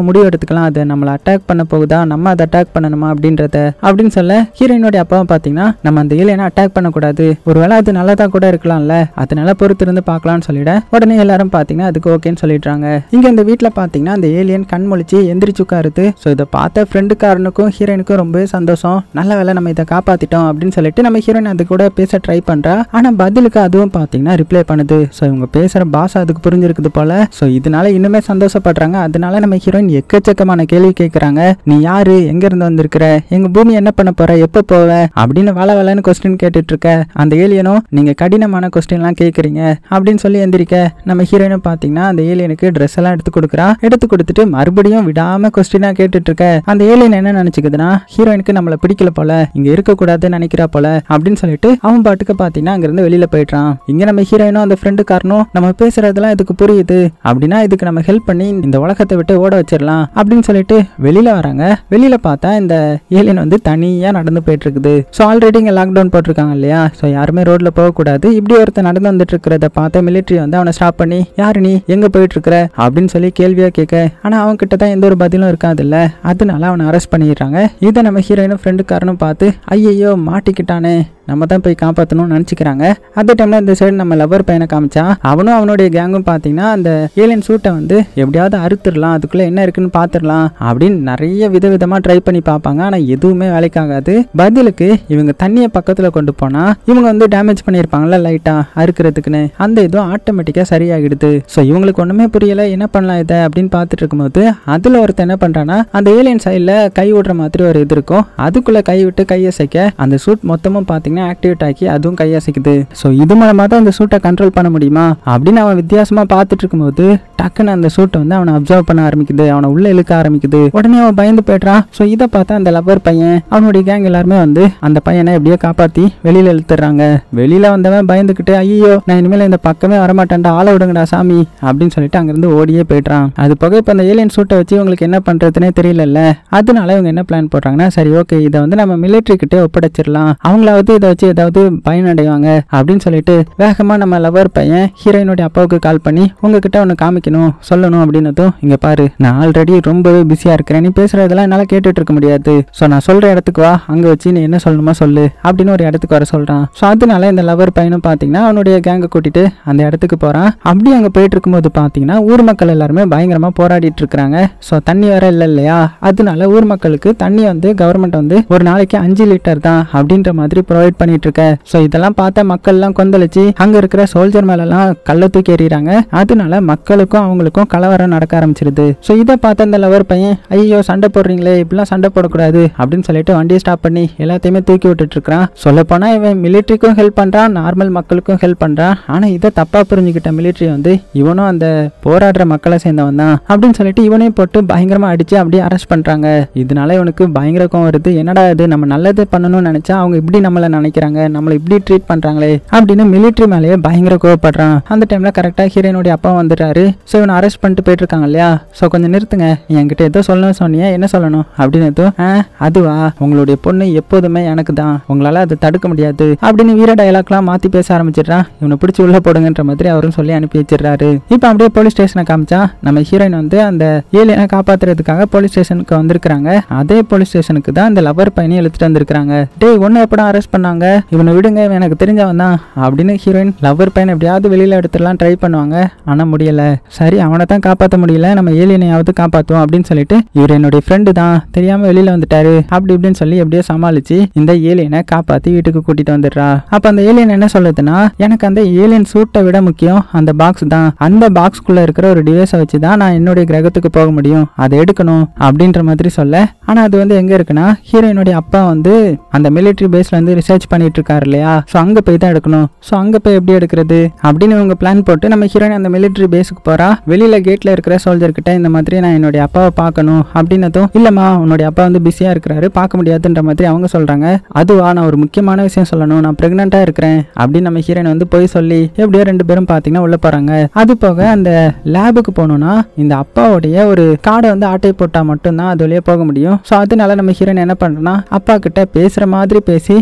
முடிவு எடுத்துக்கலாம் அது நம்மளை அட்டாக் பண்ண போகுதா நம்ம அதை அட்டாக் பண்ணணுமா அப்படின்றத அப்படின்னு சொல்ல ஹீரோயினுடைய அப்பாவை பார்த்தீங்கன்னா நம்ம அந்த ஏலியனை அட்டாக் பண்ணக்கூடாது ஒருவேளை அது நல்லதா கூட இருக்கலாம்ல அதனால பொறுத்து இருந்து பார்க்கலாம்னு சொல்லிட உடனே எல்லாரும் பார்த்தீங்கன்னா அதுக்கு ஓகேன்னு சொல்லிடுறாங்க இங்க இந்த வீட்டில் பார்த்தீங்கன்னா அந்த ஏலியன் கண் முழிச்சு எந்திரிச்சு உட்காருது ஸோ இதை பார்த்த ஃப்ரெண்டுக்காரனுக்கும் ஹீரோயினுக்கும் ரொம்பவே சந்தோஷம் நல்ல வேலை நம்ம இதை காப்பாத்திட்டோம் அப்படின்னு சொல்லிட்டு நம்ம ஹீரோயின் அது கூட பேச ட்ரை பண்றா ஆனா பதிலுக்கு அதுவும் பார்த்தீங்கன்னா ரிப்ளை பண்ணுது ஸோ இவங்க பேசுற பாஷை அதுக்கு புரிஞ்சிருக்குது போல ஸோ இதனால இன்னுமே சந்தோஷப்படுறாங்க அதனால நம்ம ஹீரோயின் எக்கச்சக்கமான கேள்வி கேட்குறாங்க நீ யாரு எங்க இருந்து வந்திருக்கிற எங்க பூமி என்ன பண்ண போற எப்போ போவ அப்படின்னு வள வளன்னு கொஸ்டின் கேட்டுட்டு இருக்க அந்த ஏலியனும் நீங்க கடினமான கொஸ்டின்லாம் கேட்குறீங்க அப்படின்னு சொல்லி எந்திரிக்க நம்ம ஹீரோயினும் பார்த்தீங்கன்னா அந்த ஏலியனுக்கு ட்ரெஸ் எல்லாம் எடுத்து கொடுக்குறா எடுத்து கொடுத்துட்டு மறுபடியும் விடாம கொஸ்டினா கேட்டுட்டு இருக்க அந்த ஏலியன் என்ன நினைச்சுக்குதுன்னா ஹீரோயினுக்கு நம்மள பிடிக்கல போல இங்க இருக்கக்கூடாதுன்னு நினைக்கிறா போல அப்படின்னு சொல்லிட்டு அவன் பாட்டுக்கு பார்த்தீங்கன்னா அங்கிருந்து வெளியில போயிட்டான் இங்க நம்ம ஹீரோயினும் அந்த ஃப்ரெண்டு காரனும் நம்ம பேசுறதெல்லாம் இதுக்கு புரியுது அப்படின்னா இதுக்கு நம்ம ஹெல்ப் பண்ணி இந்த உலகத்தை விட்டு ஓட வச்சிடலாம் அப்படின்னு சொல்லிட்டு வெளியில வராங்க வெளியில பார்த்தா இந்த ஏலியன் வந்து தனியா நடந்து போயிட்டு இருக்குது ஸோ ஆல்ரெடி இங்க லாக்டவுன் போட்டிருக்காங்க இல்லையா ஸோ யாருமே ரோட்ல போகக்கூடாது இப்படி ஒருத்தன் நடந்து வந்துட்டு இருக்கிறத பார்த்த மிலிட்ரி வந்து அவனை ஸ்டாப் பண்ணி யாரு நீ எங்க போயிட்டு இருக்கிற அப்படின்னு சொல்லி கேள்வியா கேட்க ஆனா அவன் கிட்ட தான் எந்த ஒரு பதிலும் இருக்காதுல்ல அதனால அவனை அரெஸ்ட் பண்ணிடுறாங்க இதை நம்ம ஹீரோயினும் ஃப்ரெண்டுக்காரனும் பார்த்து ஐயையோ மாட்டிக்கிட்டானே நம்ம தான் போய் காப்பாற்றணும்னு நினச்சிக்கிறாங்க அந்த டைமில் இந்த சைடு நம்ம லவர் பையனை காமிச்சா அவனும் அவனுடைய கேங்கும் பார்த்தீங்கன்னா அந்த ஏலியன் சூட்டை வந்து எப்படியாவது அறுத்துடலாம் அதுக்குள்ளே என்ன இருக்குன்னு பார்த்துடலாம் அப்படின்னு நிறைய விதவிதமாக ட்ரை பண்ணி பார்ப்பாங்க ஆனால் எதுவுமே வேலைக்காகாது பதிலுக்கு இவங்க தண்ணியை பக்கத்தில் கொண்டு போனால் இவங்க வந்து டேமேஜ் பண்ணியிருப்பாங்கல்ல லைட்டாக அறுக்கிறதுக்குன்னு அந்த இதுவும் ஆட்டோமேட்டிக்காக சரியாகிடுது ஸோ இவங்களுக்கு ஒன்றுமே புரியல என்ன பண்ணலாம் இதை அப்படின்னு பார்த்துட்டு இருக்கும்போது அதில் ஒருத்தன் என்ன பண்ணுறான்னா அந்த ஏலியன் சைடில் கை விடுற மாதிரி ஒரு இது இருக்கும் அதுக்குள்ளே கை விட்டு கையை அசைக்க அந்த சூட் மொத்தமும் பார்த்தீங்கன்னா ஆக்டிவேட் ஆக்கி அதுவும் கையசைக்குது ஸோ இது மூலமாக தான் அந்த சூட்டை கண்ட்ரோல் பண்ண முடியுமா அப்படின்னு அவன் வித்தியாசமாக பார்த்துட்டு இருக்கும்போது டக்குன்னு அந்த சூட்டை வந்து அவனை அப்சர்வ் பண்ண ஆரம்பிக்குது அவனை உள்ள இழுக்க ஆரம்பிக்குது உடனே அவன் பயந்து போய்ட்றான் ஸோ இதை பார்த்தா அந்த லவர் பையன் அவனுடைய கேங் எல்லாருமே வந்து அந்த பையனை எப்படியோ காப்பாற்றி வெளியில இழுத்துறாங்க வெளியில வந்தவன் பயந்துக்கிட்டு ஐயோ நான் இனிமேல் இந்த பக்கமே வரமாட்டேன்டா ஆள விடுங்கடா சாமி அப்படின்னு சொல்லிட்டு அங்கிருந்து ஓடியே போயிட்டான் அது போக இப்போ அந்த ஏலியன் சூட்டை வச்சு இவங்களுக்கு என்ன பண்றதுனே தெரியலல்ல அதனால இவங்க என்ன பிளான் போடுறாங்கன்னா சரி ஓகே இதை வந்து நம்ம மிலிட்ரி கிட்டே ஒப்படைச்சிடலாம் அவங்களாவது இதை வச்சு ஏதாவது பயனடைவாங்க அப்படின்னு சொல்லிட்டு வேகமா நம்ம லவர் பையன் ஹீரோயினுடைய அப்பாவுக்கு கால் பண்ணி உங்ககிட்ட ஒன்று காமிக்கணும் சொல்லணும் அப்படின்னதும் இங்க பாரு நான் ஆல்ரெடி ரொம்பவே பிஸியா இருக்கிறேன் நீ பேசுறதெல்லாம் என்னால கேட்டுட்டு இருக்க முடியாது ஸோ நான் சொல்ற இடத்துக்கு வா அங்க வச்சு நீ என்ன சொல்லணுமோ சொல்லு அப்படின்னு ஒரு இடத்துக்கு வர சொல்றான் ஸோ அதனால இந்த லவர் பையனும் பாத்தீங்கன்னா அவனுடைய கேங்கை கூட்டிட்டு அந்த இடத்துக்கு போறான் அப்படி அங்க போயிட்டு இருக்கும்போது பாத்தீங்கன்னா ஊர் மக்கள் எல்லாருமே பயங்கரமா போராடிட்டு இருக்காங்க ஸோ தண்ணி வேற இல்லை இல்லையா அதனால ஊர் மக்களுக்கு தண்ணி வந்து கவர்மெண்ட் வந்து ஒரு நாளைக்கு அஞ்சு லிட்டர் தான் அப்படின்ற மாதிரி ப்ரொவைட் பண்ணிட்டு இருக்க ஸோ இதெல்லாம் பார்த்த மக்கள்லாம் கொந்தளிச்சு அங்க இருக்கிற சோல்ஜர் மேலெல்லாம் கல்லை தூக்கி எறிகிறாங்க அதனால மக்களுக்கும் அவங்களுக்கும் கலவரம் நடக்க ஆரம்பிச்சிருது ஸோ இதை பார்த்த அந்த லவர் பையன் ஐயோ சண்டை போடுறீங்களே இப்படிலாம் சண்டை போடக்கூடாது அப்படின்னு சொல்லிட்டு வண்டியை ஸ்டாப் பண்ணி எல்லாத்தையுமே தூக்கி விட்டுட்டு இருக்கிறான் சொல்ல போனா இவன் மிலிட்ரிக்கும் ஹெல்ப் பண்றான் நார்மல் மக்களுக்கும் ஹெல்ப் பண்றான் ஆனா இதை தப்பா புரிஞ்சுக்கிட்ட மிலிட்ரி வந்து இவனும் அந்த போராடுற மக்களை சேர்ந்தவன் தான் அப்படின்னு சொல்லிட்டு இவனையும் போட்டு பயங்கரமா அடிச்சு அப்படியே அரெஸ்ட் பண்றாங்க இதனால இவனுக்கு பயங்கர கோவம் வருது என்னடா இது நம்ம நல்லது பண்ணணும்னு நினைச்சா அவங்க இப்படி நம்மளை நினைக்கிறாங்க நம்மளை இப்படி ட்ரீட் பண்றாங்களே அப்படின்னு மிலிட்ரி மேலேயே பயங்கர கோவப்படுறான் அந்த டைம்ல கரெக்டா ஹீரோனுடைய அப்பா வந்துட்டாரு ஸோ இவனை அரெஸ்ட் பண்ணிட்டு போயிட்டு இருக்காங்க இல்லையா ஸோ கொஞ்சம் நிறுத்துங்க நீ என்கிட்ட ஏதோ சொல்லணும்னு சொன்னீங்க என்ன சொல்லணும் அப்படின்னு ஏதோ, "ஆ, அதுவா உங்களுடைய பொண்ணு எப்போதுமே எனக்கு தான் உங்களால அதை தடுக்க முடியாது அப்படின்னு வீர டயலாக்லாம் மாத்தி பேச ஆரம்பிச்சிடுறான் இவனை பிடிச்சி உள்ள போடுங்கன்ற மாதிரி அவரும் சொல்லி அனுப்பி வச்சிடுறாரு இப்போ அப்படியே போலீஸ் ஸ்டேஷனை காமிச்சா நம்ம ஹீரோயின் வந்து அந்த ஏலியனை காப்பாத்துறதுக்காக போலீஸ் ஸ்டேஷனுக்கு வந்திருக்காங்க அதே போலீஸ் ஸ்டேஷனுக்கு தான் இந்த லவர் பையனையும் இழுத்துட்டு வந்திருக்காங்க டேய் ஒன்னு எப்படா அரெஸ்ட் பண்ணாங்க இவனை விடுங்க இவன் எனக்கு தெரிஞ்சவன் தான் அப்படின்னு ஹீரோயின் லவர் பையனை எப்படியாவது வெளியில எடுத்துடலாம் ட்ரை பண்ணுவாங்க ஆனா முடியல சரி அவனை தான் காப்பாற்ற முடியல நம்ம ஏலியனையாவது காப்பாத்துவோம் அப்படின்னு சொல்லிட்டு இவர் என்னுடைய ஃப்ரெண்டு தான் தெரியாம வெளியில வந்துட்டாரு அப்படி இப்படின்னு சொல்லி எப்படியோ சமாளிச்சு இந்த ஏலியனை காப்பாத்தி வீட்டுக்கு கூட்டிட்டு வந்துடுறா அப்ப அந்த ஏலியன் என்ன சொல்லுதுன்னா எனக்கு அந்த ஏலியன் சூட்டை விட முக்கியம் அந்த பாக்ஸ் தான் அந்த பாக்ஸ்க்குள்ள இருக்கிற ஒரு டிவைஸை வச்சு தான் நான் என்னுடைய கிரகத்துக்கு போக முடியும் அதை எடுக்கணும் அப்படின்ற மாதிரி சொல்ல ஆனா அது வந்து எங்க இருக்குன்னா ஹீரோயினுடைய அப்பா வந்து அந்த மிலிட்டரி பேஸ்ல வந்து ரிசர்ச் பண்ணிட்டு இருக்காரு இல்லையா ஸோ அங்க போய் தான் எடுக்கணும் ஸோ அங்க போய் எப்படி எடுக்கிறது அப்படின்னு இவங்க பிளான் போட்டு நம்ம ஹீரோயின் அந்த மிலிட்டரி பேஸுக்கு போறா வெளியில கேட்ல இருக்கிற சோல்ஜர் கிட்ட இந்த மாதிரி நான் என்னுடைய அப்பாவை பார்க்கணும் அப்படின்னதும் இல்லம்மா உன்னுடைய அப்பா வந்து பிஸியா இருக்கிறாரு பார்க்க முடியாதுன்ற மாதிரி அவங்க சொல்றாங்க அதுவா நான் ஒரு முக்கியமான விஷயம் சொல்லணும் நான் பிரெக்னெண்டா இருக்கிறேன் அப்படின்னு நம்ம ஹீரோயின் வந்து போய் சொல்லி எப்படியோ ரெண்டு பேரும் பாத்தீங்கன்னா உள்ள போறாங்க அது போக அந்த லேபுக்கு போகணும்னா இந்த அப்பாவுடைய ஒரு கார்டை வந்து ஆட்டை போட்டா மட்டும்தான் அது வழியா போக முடியும் ஸோ அதனால நம்ம ஹீரோயின் என்ன பண்றோம்னா அப்பா கிட்ட பேசுற மாதிரி பேசி அந்த கார்டை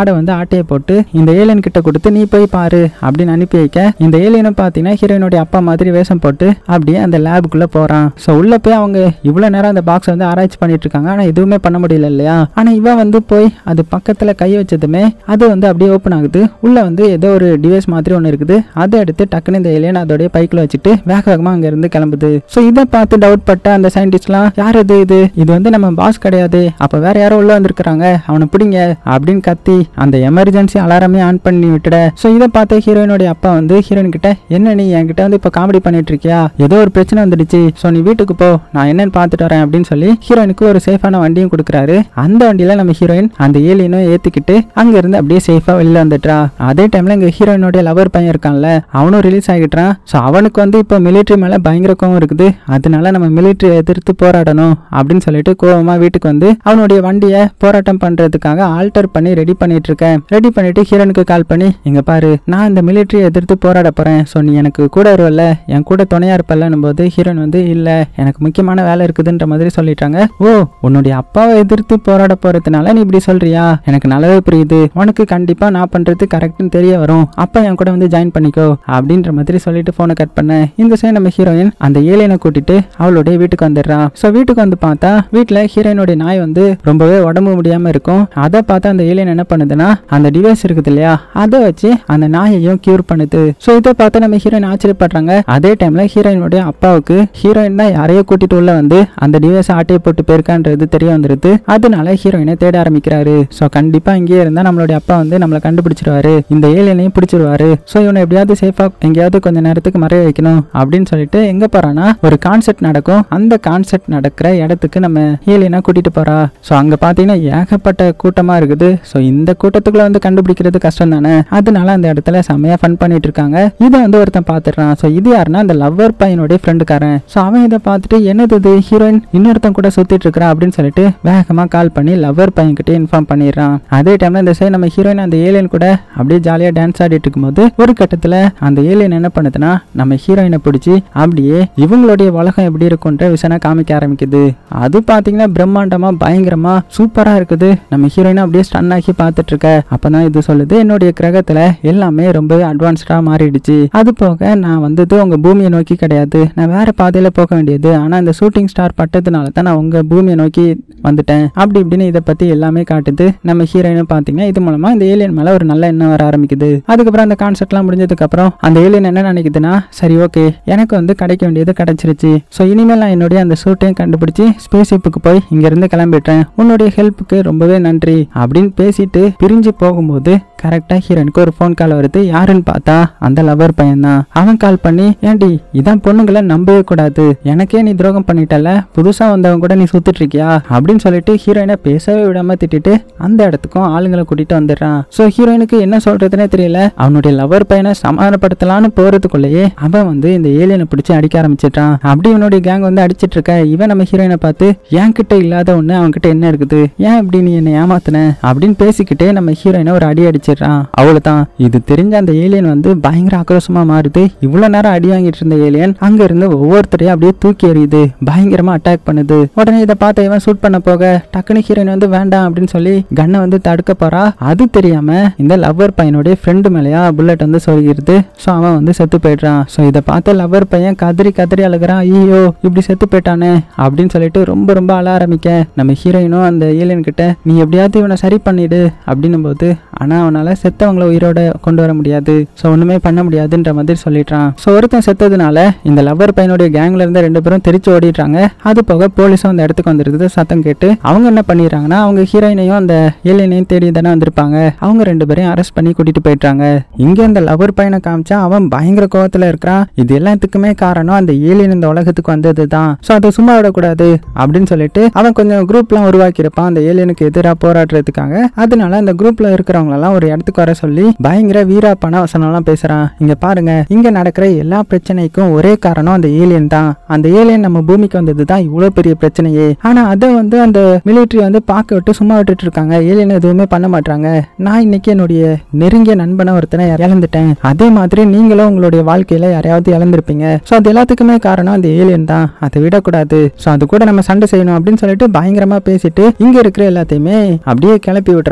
கார்டை வந்து ஆட்டையை போட்டு இந்த ஏலியன் கிட்ட கொடுத்து நீ போய் பாரு அப்படின்னு அனுப்பி வைக்க இந்த ஏலியனும் பார்த்தீங்கன்னா ஹீரோயினுடைய அப்பா மாதிரி வேஷம் போட்டு அப்படியே அந்த லேபுக்குள்ள போறான் ஸோ உள்ள போய் அவங்க இவ்வளவு நேரம் அந்த பாக்ஸ் வந்து ஆராய்ச்சி பண்ணிட்டு இருக்காங்க ஆனா எதுவுமே பண்ண முடியல இல்லையா ஆனா இவன் வந்து போய் அது பக்கத்துல கை வச்சதுமே அது வந்து அப்படியே ஓப்பன் ஆகுது உள்ள வந்து ஏதோ ஒரு டிவைஸ் மாதிரி ஒன்று இருக்குது அதை எடுத்து டக்குன்னு இந்த ஏலியன் அதோடைய பைக்கில் வச்சுட்டு வேக வேகமா அங்க இருந்து கிளம்புது ஸோ இதை பார்த்து டவுட் பட்ட அந்த சயின்டிஸ்ட்லாம் யார் இது இது இது வந்து நம்ம பாஸ் கிடையாது அப்ப வேற யாரோ உள்ள வந்திருக்கிறாங்க அவனை பிடிங்க அப்படின்னு கத்தி அந்த எமர்ஜென்சி அலாரமே ஆன் பண்ணி விட்டுட ஸோ இதை பார்த்த ஹீரோயினுடைய அப்பா வந்து ஹீரோயின் கிட்ட என்ன நீ என்கிட்ட வந்து இப்போ காமெடி பண்ணிட்டு இருக்கியா ஏதோ ஒரு பிரச்சனை வந்துடுச்சு ஸோ நீ வீட்டுக்கு போ நான் என்னன்னு பார்த்துட்டு வரேன் அப்படின்னு சொல்லி ஹீரோயினுக்கு ஒரு சேஃபான வண்டியும் கொடுக்குறாரு அந்த வண்டியில நம்ம ஹீரோயின் அந்த ஏலியனும் ஏத்திக்கிட்டு அங்க இருந்து அப்படியே சேஃபா வெளில வந்துட்டா அதே டைம்ல இங்க ஹீரோயினுடைய லவர் பையன் இருக்கான்ல அவனும் ரிலீஸ் ஆகிட்டான் ஸோ அவனுக்கு வந்து இப்போ மிலிட்ரி மேல பயங்கர கோவம் இருக்குது அதனால நம்ம மிலிட்ரி எதிர்த்து போராடணும் அப்படின்னு சொல்லிட்டு கோவமா வீட்டுக்கு வந்து அவனுடைய வண்டியை போராட்டம் பண்றதுக்காக ஆல்டர் பண்ணி ரெடி பண்ணிட்டு இருக்கேன் ரெடி பண்ணிட்டு ஹீரோனுக்கு கால் பண்ணி இங்க பாரு நான் இந்த மிலிட்ரியை எதிர்த்து போராட போறேன் ஸோ நீ எனக்கு கூட வருவல்ல என் கூட துணையா இருப்பல்லன்னும் போது ஹீரோயின் வந்து இல்ல எனக்கு முக்கியமான வேலை இருக்குதுன்ற மாதிரி சொல்லிட்டாங்க ஓ உன்னுடைய அப்பாவை எதிர்த்து போராட போறதுனால நீ இப்படி சொல்றியா எனக்கு நல்லாவே புரியுது உனக்கு கண்டிப்பா நான் பண்றது கரெக்ட்னு தெரிய வரும் அப்ப என் கூட வந்து ஜாயின் பண்ணிக்கோ அப்படின்ற மாதிரி சொல்லிட்டு போனை கட் பண்ண இந்த சைடு நம்ம ஹீரோயின் அந்த ஏலியனை கூட்டிட்டு அவளுடைய வீட்டுக்கு வந்துடுறான் ஸோ வீட்டுக்கு வந்து பார்த்தா வீட்டுல ஹீரோயினுடைய நாய் வந்து ரொம்பவே உடம்பு முடியாம இருக்கும் அதை பார்த்து அந்த ஏலியன் என்ன பண்ணுதுன்னா அந்த டிவைஸ் இருக்குது இல்லையா அதை வச்சு அந்த நாயையும் கியூர் பண்ணுது ஸோ இதை பார்த்து நம்ம ஹீரோயின் ஆச்சரியப்படுறாங்க அதே டைம்ல ஹீரோயினுடைய அப்பாவுக்கு ஹீரோயின் தான் யாரையோ கூட்டிட்டு உள்ள வந்து அந்த டிவைஸ் ஆட்டையை போட்டு போயிருக்கான்றது தெரிய வந்துருது அதனால ஹீரோயினை தேட ஆரம்பிக்கிறாரு ஸோ கண்டிப்பா இங்கேயே இருந்தா நம்மளுடைய அப்பா வந்து நம்மளை கண்டுபிடிச்சிருவாரு இந்த ஏலியனையும் பிடிச்சிருவாரு ஸோ இவனை எப்படியாவது சேஃபா எங்கேயாவது கொஞ்ச நேரத்துக்கு மறைய வைக்கணும் அப்படின்னு சொல்லிட்டு எங்க போறானா ஒரு கான்செர்ட் நடக்கும் அந்த கான்செர்ட் நடக்கிற இடத்துக்கு நம்ம ஏலியனை கூட்டிட்டு போறா ஸோ அங்க பாத்தீங்கன்னா ஏகப்பட்ட கூட்டமா இருக்குது ஸோ இந்த கூட்டத்துக்குள்ள வந்து கண்டுபிடிக்கிறது கஷ்டம் தானே அதனால அந்த இடத்துல செம்மையா ஃபன் பண்ணிட்டு இருக்காங்க இதை வந்து ஒருத்தன் பாத்துடுறான் ஸோ இது யாருன்னா அந்த லவ்வர் பையனுடைய ஃப்ரெண்டுக்காரன் ஸோ அவன் இதை பார்த்துட்டு என்னது இது ஹீரோயின் இன்னொருத்தன் கூட சுத்திட்டு இருக்கிறா அப்படின்னு சொல்லிட்டு வேகமா கால் பண்ணி லவ்வர் பையன் கிட்டே இன்ஃபார்ம் பண்ணிடுறான் அதே டைம்ல இந்த சைடு நம்ம ஹீரோயின் அந்த ஏலியன் கூட அப்படியே ஜாலியா டான்ஸ் ஆடிட்டு இருக்கும்போது ஒரு கட்டத்துல அந்த ஏலியன் என்ன பண்ணுதுன்னா நம்ம ஹீரோயினை பிடிச்சி அப்படியே இவங்களுடைய உலகம் எப்படி இருக்குன்ற விஷயம் காமிக்க ஆரம்பிக்குது அது பாத்தீங்கன்னா பிரம்மாண்டமா பயங்கரமா சூப்பரா இருக்குது நம்ம ஹீரோயினை அப்படியே ஸ்டன் ஆக்கி பார்த்துட்டு இருக்க அப்பதான் இது சொல்லுது என்னுடைய கிரகத்துல எல்லாமே ரொம்பவே அட்வான்ஸ்டா மாறிடுச்சு அது போக நான் வந்தது உங்க பூமியை நோக்கி கிடையாது நான் வேற பாதையில போக வேண்டியது ஆனா இந்த ஷூட்டிங் ஸ்டார் பட்டதுனால தான் நான் உங்க பூமியை நோக்கி வந்துட்டேன் அப்படி இப்படின்னு இதை பத்தி எல்லாமே காட்டுது நம்ம ஹீரோயினும் பாத்தீங்கன்னா இது மூலமா இந்த ஏலியன் மேல ஒரு நல்ல எண்ணம் வர ஆரம்பிக்குது அதுக்கப்புறம் அந்த கான்செப்ட்லாம் முடிஞ்சதுக்கு அப்புறம் அந்த ஏலியன் என்ன நினைக்குதுன்னா சரி ஓகே எனக்கு வந்து கிடைக்க வேண்டியது கிடைச்சிருச்சு ஸோ இனிமேல் நான் என்னுடைய அந்த ஷூட்டையும் கண்டுபிடிச்சு ஸ்பேஸ் ஷிப்புக்கு போய் இங்க இருந்து கிளம்பிட்டேன் உன்னுடைய ஹெல்ப்புக்கு ரொம்பவே நன்றி அப்படின்னு பேசிட்டு பிரிஞ்சு போகும்போது கரெக்டா ஹீரோனுக்கு ஒரு ஃபோன் கால் வருது யாருன்னு பார்த்தா அந்த லவர் பையன் தான் அவன் கால் பண்ணி ஏண்டி இதான் பொண்ணுங்களை நம்பவே கூடாது எனக்கே நீ துரோகம் பண்ணிட்டல புதுசா வந்தவங்க கூட நீ சுத்திட்டு இருக்கியா அப்படின்னு சொல்லிட்டு ஹீரோயினை பேசவே விடாம திட்டிட்டு அந்த இடத்துக்கும் ஆளுங்களை கூட்டிட்டு வந்துடுறான் ஸோ ஹீரோயினுக்கு என்ன சொல்றதுனே தெரியல அவனுடைய லவர் பையனை சமாதானப்படுத்தலான்னு போறதுக்குள்ளேயே அவன் வந்து இந்த ஏலியனை பிடிச்சி அடிக்க ஆரம்பிச்சிட்டான் அப்படி இவனுடைய கேங் வந்து அடிச்சிட்டு இருக்க இவன் நம்ம ஹீரோயினை பார்த்து என் கிட்ட இல்லாத ஒண்ணு அவன் கிட்ட என்ன இருக்குது ஏன் இப்படி நீ என்னை ஏமாத்தின அப்படின்னு பேசிக்கிட்டே நம்ம ஹீரோயினை ஒரு அடி அடிச்சிடுறான் அவ்வளவுதான் இது தெரிஞ்ச அந்த ஏலியன் வந்து பயங்கர ஆக்ரோஷமா மாறுது இவ்வளவு நேரம் அடி வாங்கிட்டு இருந்த ஏலியன் அங்க இருந்து ஒவ்வொருத்தரையும் அப்படியே தூக்கி எறியுது பயங்கரமா அட்டாக் பண்ணுது உடனே இதை பார்த்த இவன் ஷூட் பண்ண போக டக்குனு ஹீரோயின் வந்து வேண்டாம் அப்படின்னு சொல்லி கன்னை வந்து தடுக்க போறா அது தெரியாம இந்த லவ்வர் பையனுடைய ஃப்ரெண்டு மேலயா புல்லட் வந்து சொருகிருது ஸோ அவன் வந்து செத்து போயிடுறான் ஸோ இதை பார்த்த லவ்வர் பையன் கதறி கதறி அழுகிறான் ஐயோ இப்படி செத்து போயிட்டானே அப்படின்னு சொல்லிட்டு ரொம்ப ரொம்ப அழ ஆரம்பிக்க நம்ம ஹீரோயினும் அந்த ஏலியன் கிட்ட நீ எப்படியாவது இவனை சரி பண்ணிடு அப்படின்னும் போது ஆனா அவனால செத்தவங்கள உயிரோட கொண்டு வர முடியாது ஸோ ஒண்ணுமே பண்ண முடியாதுன்ற மாதிரி சொல்லிட்டான் ஸோ ஒருத்தன் செத்ததுனால இந்த லவ்வர் பையனுடைய கேங்ல இருந்த ரெண்டு பேரும் தெரிச்சு ஓடிடுறாங்க அது போக போலீஸும் அந்த இடத்துக்கு வந்துருக்குது சத்தம் கேட்டு அவங்க என்ன பண்ணிடுறாங்கன்னா அவங்க ஹீரோயினையும் அந்த ஏலியனையும் தேடி தானே வந்திருப்பாங்க அவங்க ரெண்டு பேரையும் அரெஸ்ட் பண்ணி கூட்டிட்டு போயிட்டாங்க இங்க அந்த லவர் பையனை காமிச்சா அவன் பயங்கர கோவத்துல இருக்கிறான் இது எல்லாத்துக்குமே காரணம் அந்த ஏலியன் இந்த உலகத்துக்கு வந்தது தான் ஸோ அதை சும்மா விடக்கூடாது அப்படின்னு சொல்லிட்டு அவன் கொஞ்சம் குரூப்லாம் உருவாக்கியிருப்பான் அந்த ஏலியனுக்கு எதிராக போராடுறதுக்காக அதனால அந்த குரூப்ல இருக்கிறவங்களெல்லாம் ஒரு இடத்துக்கு வர சொல்லி பயங்கர வீராப்பான வசனம்லாம் பேசுறான் இங்க பாருங்க இங்க நடக்கிற எல்லா பிரச்சனைக்கும் ஒரே காரணம் அந்த ஏலியன் தான் அந்த ஏலியன் நம்ம பூமிக்கு வந்தது தான் இவ்வளவு பெரிய பிரச்சனையே ஆனா அதை வந்து அந்த மிலிட்டரி வந்து பார்க்க விட்டு சும்மா விட்டுட்டு இருக்காங்க ஏலியன் எதுவுமே பண்ண மாட்டாங்க நான் இன்னைக்கு என்னுடைய நெருங்கிய நண்பனை ஒருத்தனை இழந்துட்டேன் அதே மாதிரி நீங்களும் உங்களுடைய வாழ்க்கையில யாரையாவது இழந்திருப்பீங்க ஸோ அது எல்லாத்துக்குமே காரணம் அந்த ஏலியன் தான் அதை விடக்கூடாது ஸோ அது கூட நம்ம சண்டை செய்யணும் அப்படின்னு சொல்லிட்டு பயங்கரமா பேசிட்டு இங்க இருக்கிற எல்லாத்தையுமே அப்படியே கிளப்பி விட்டுறான் அந்த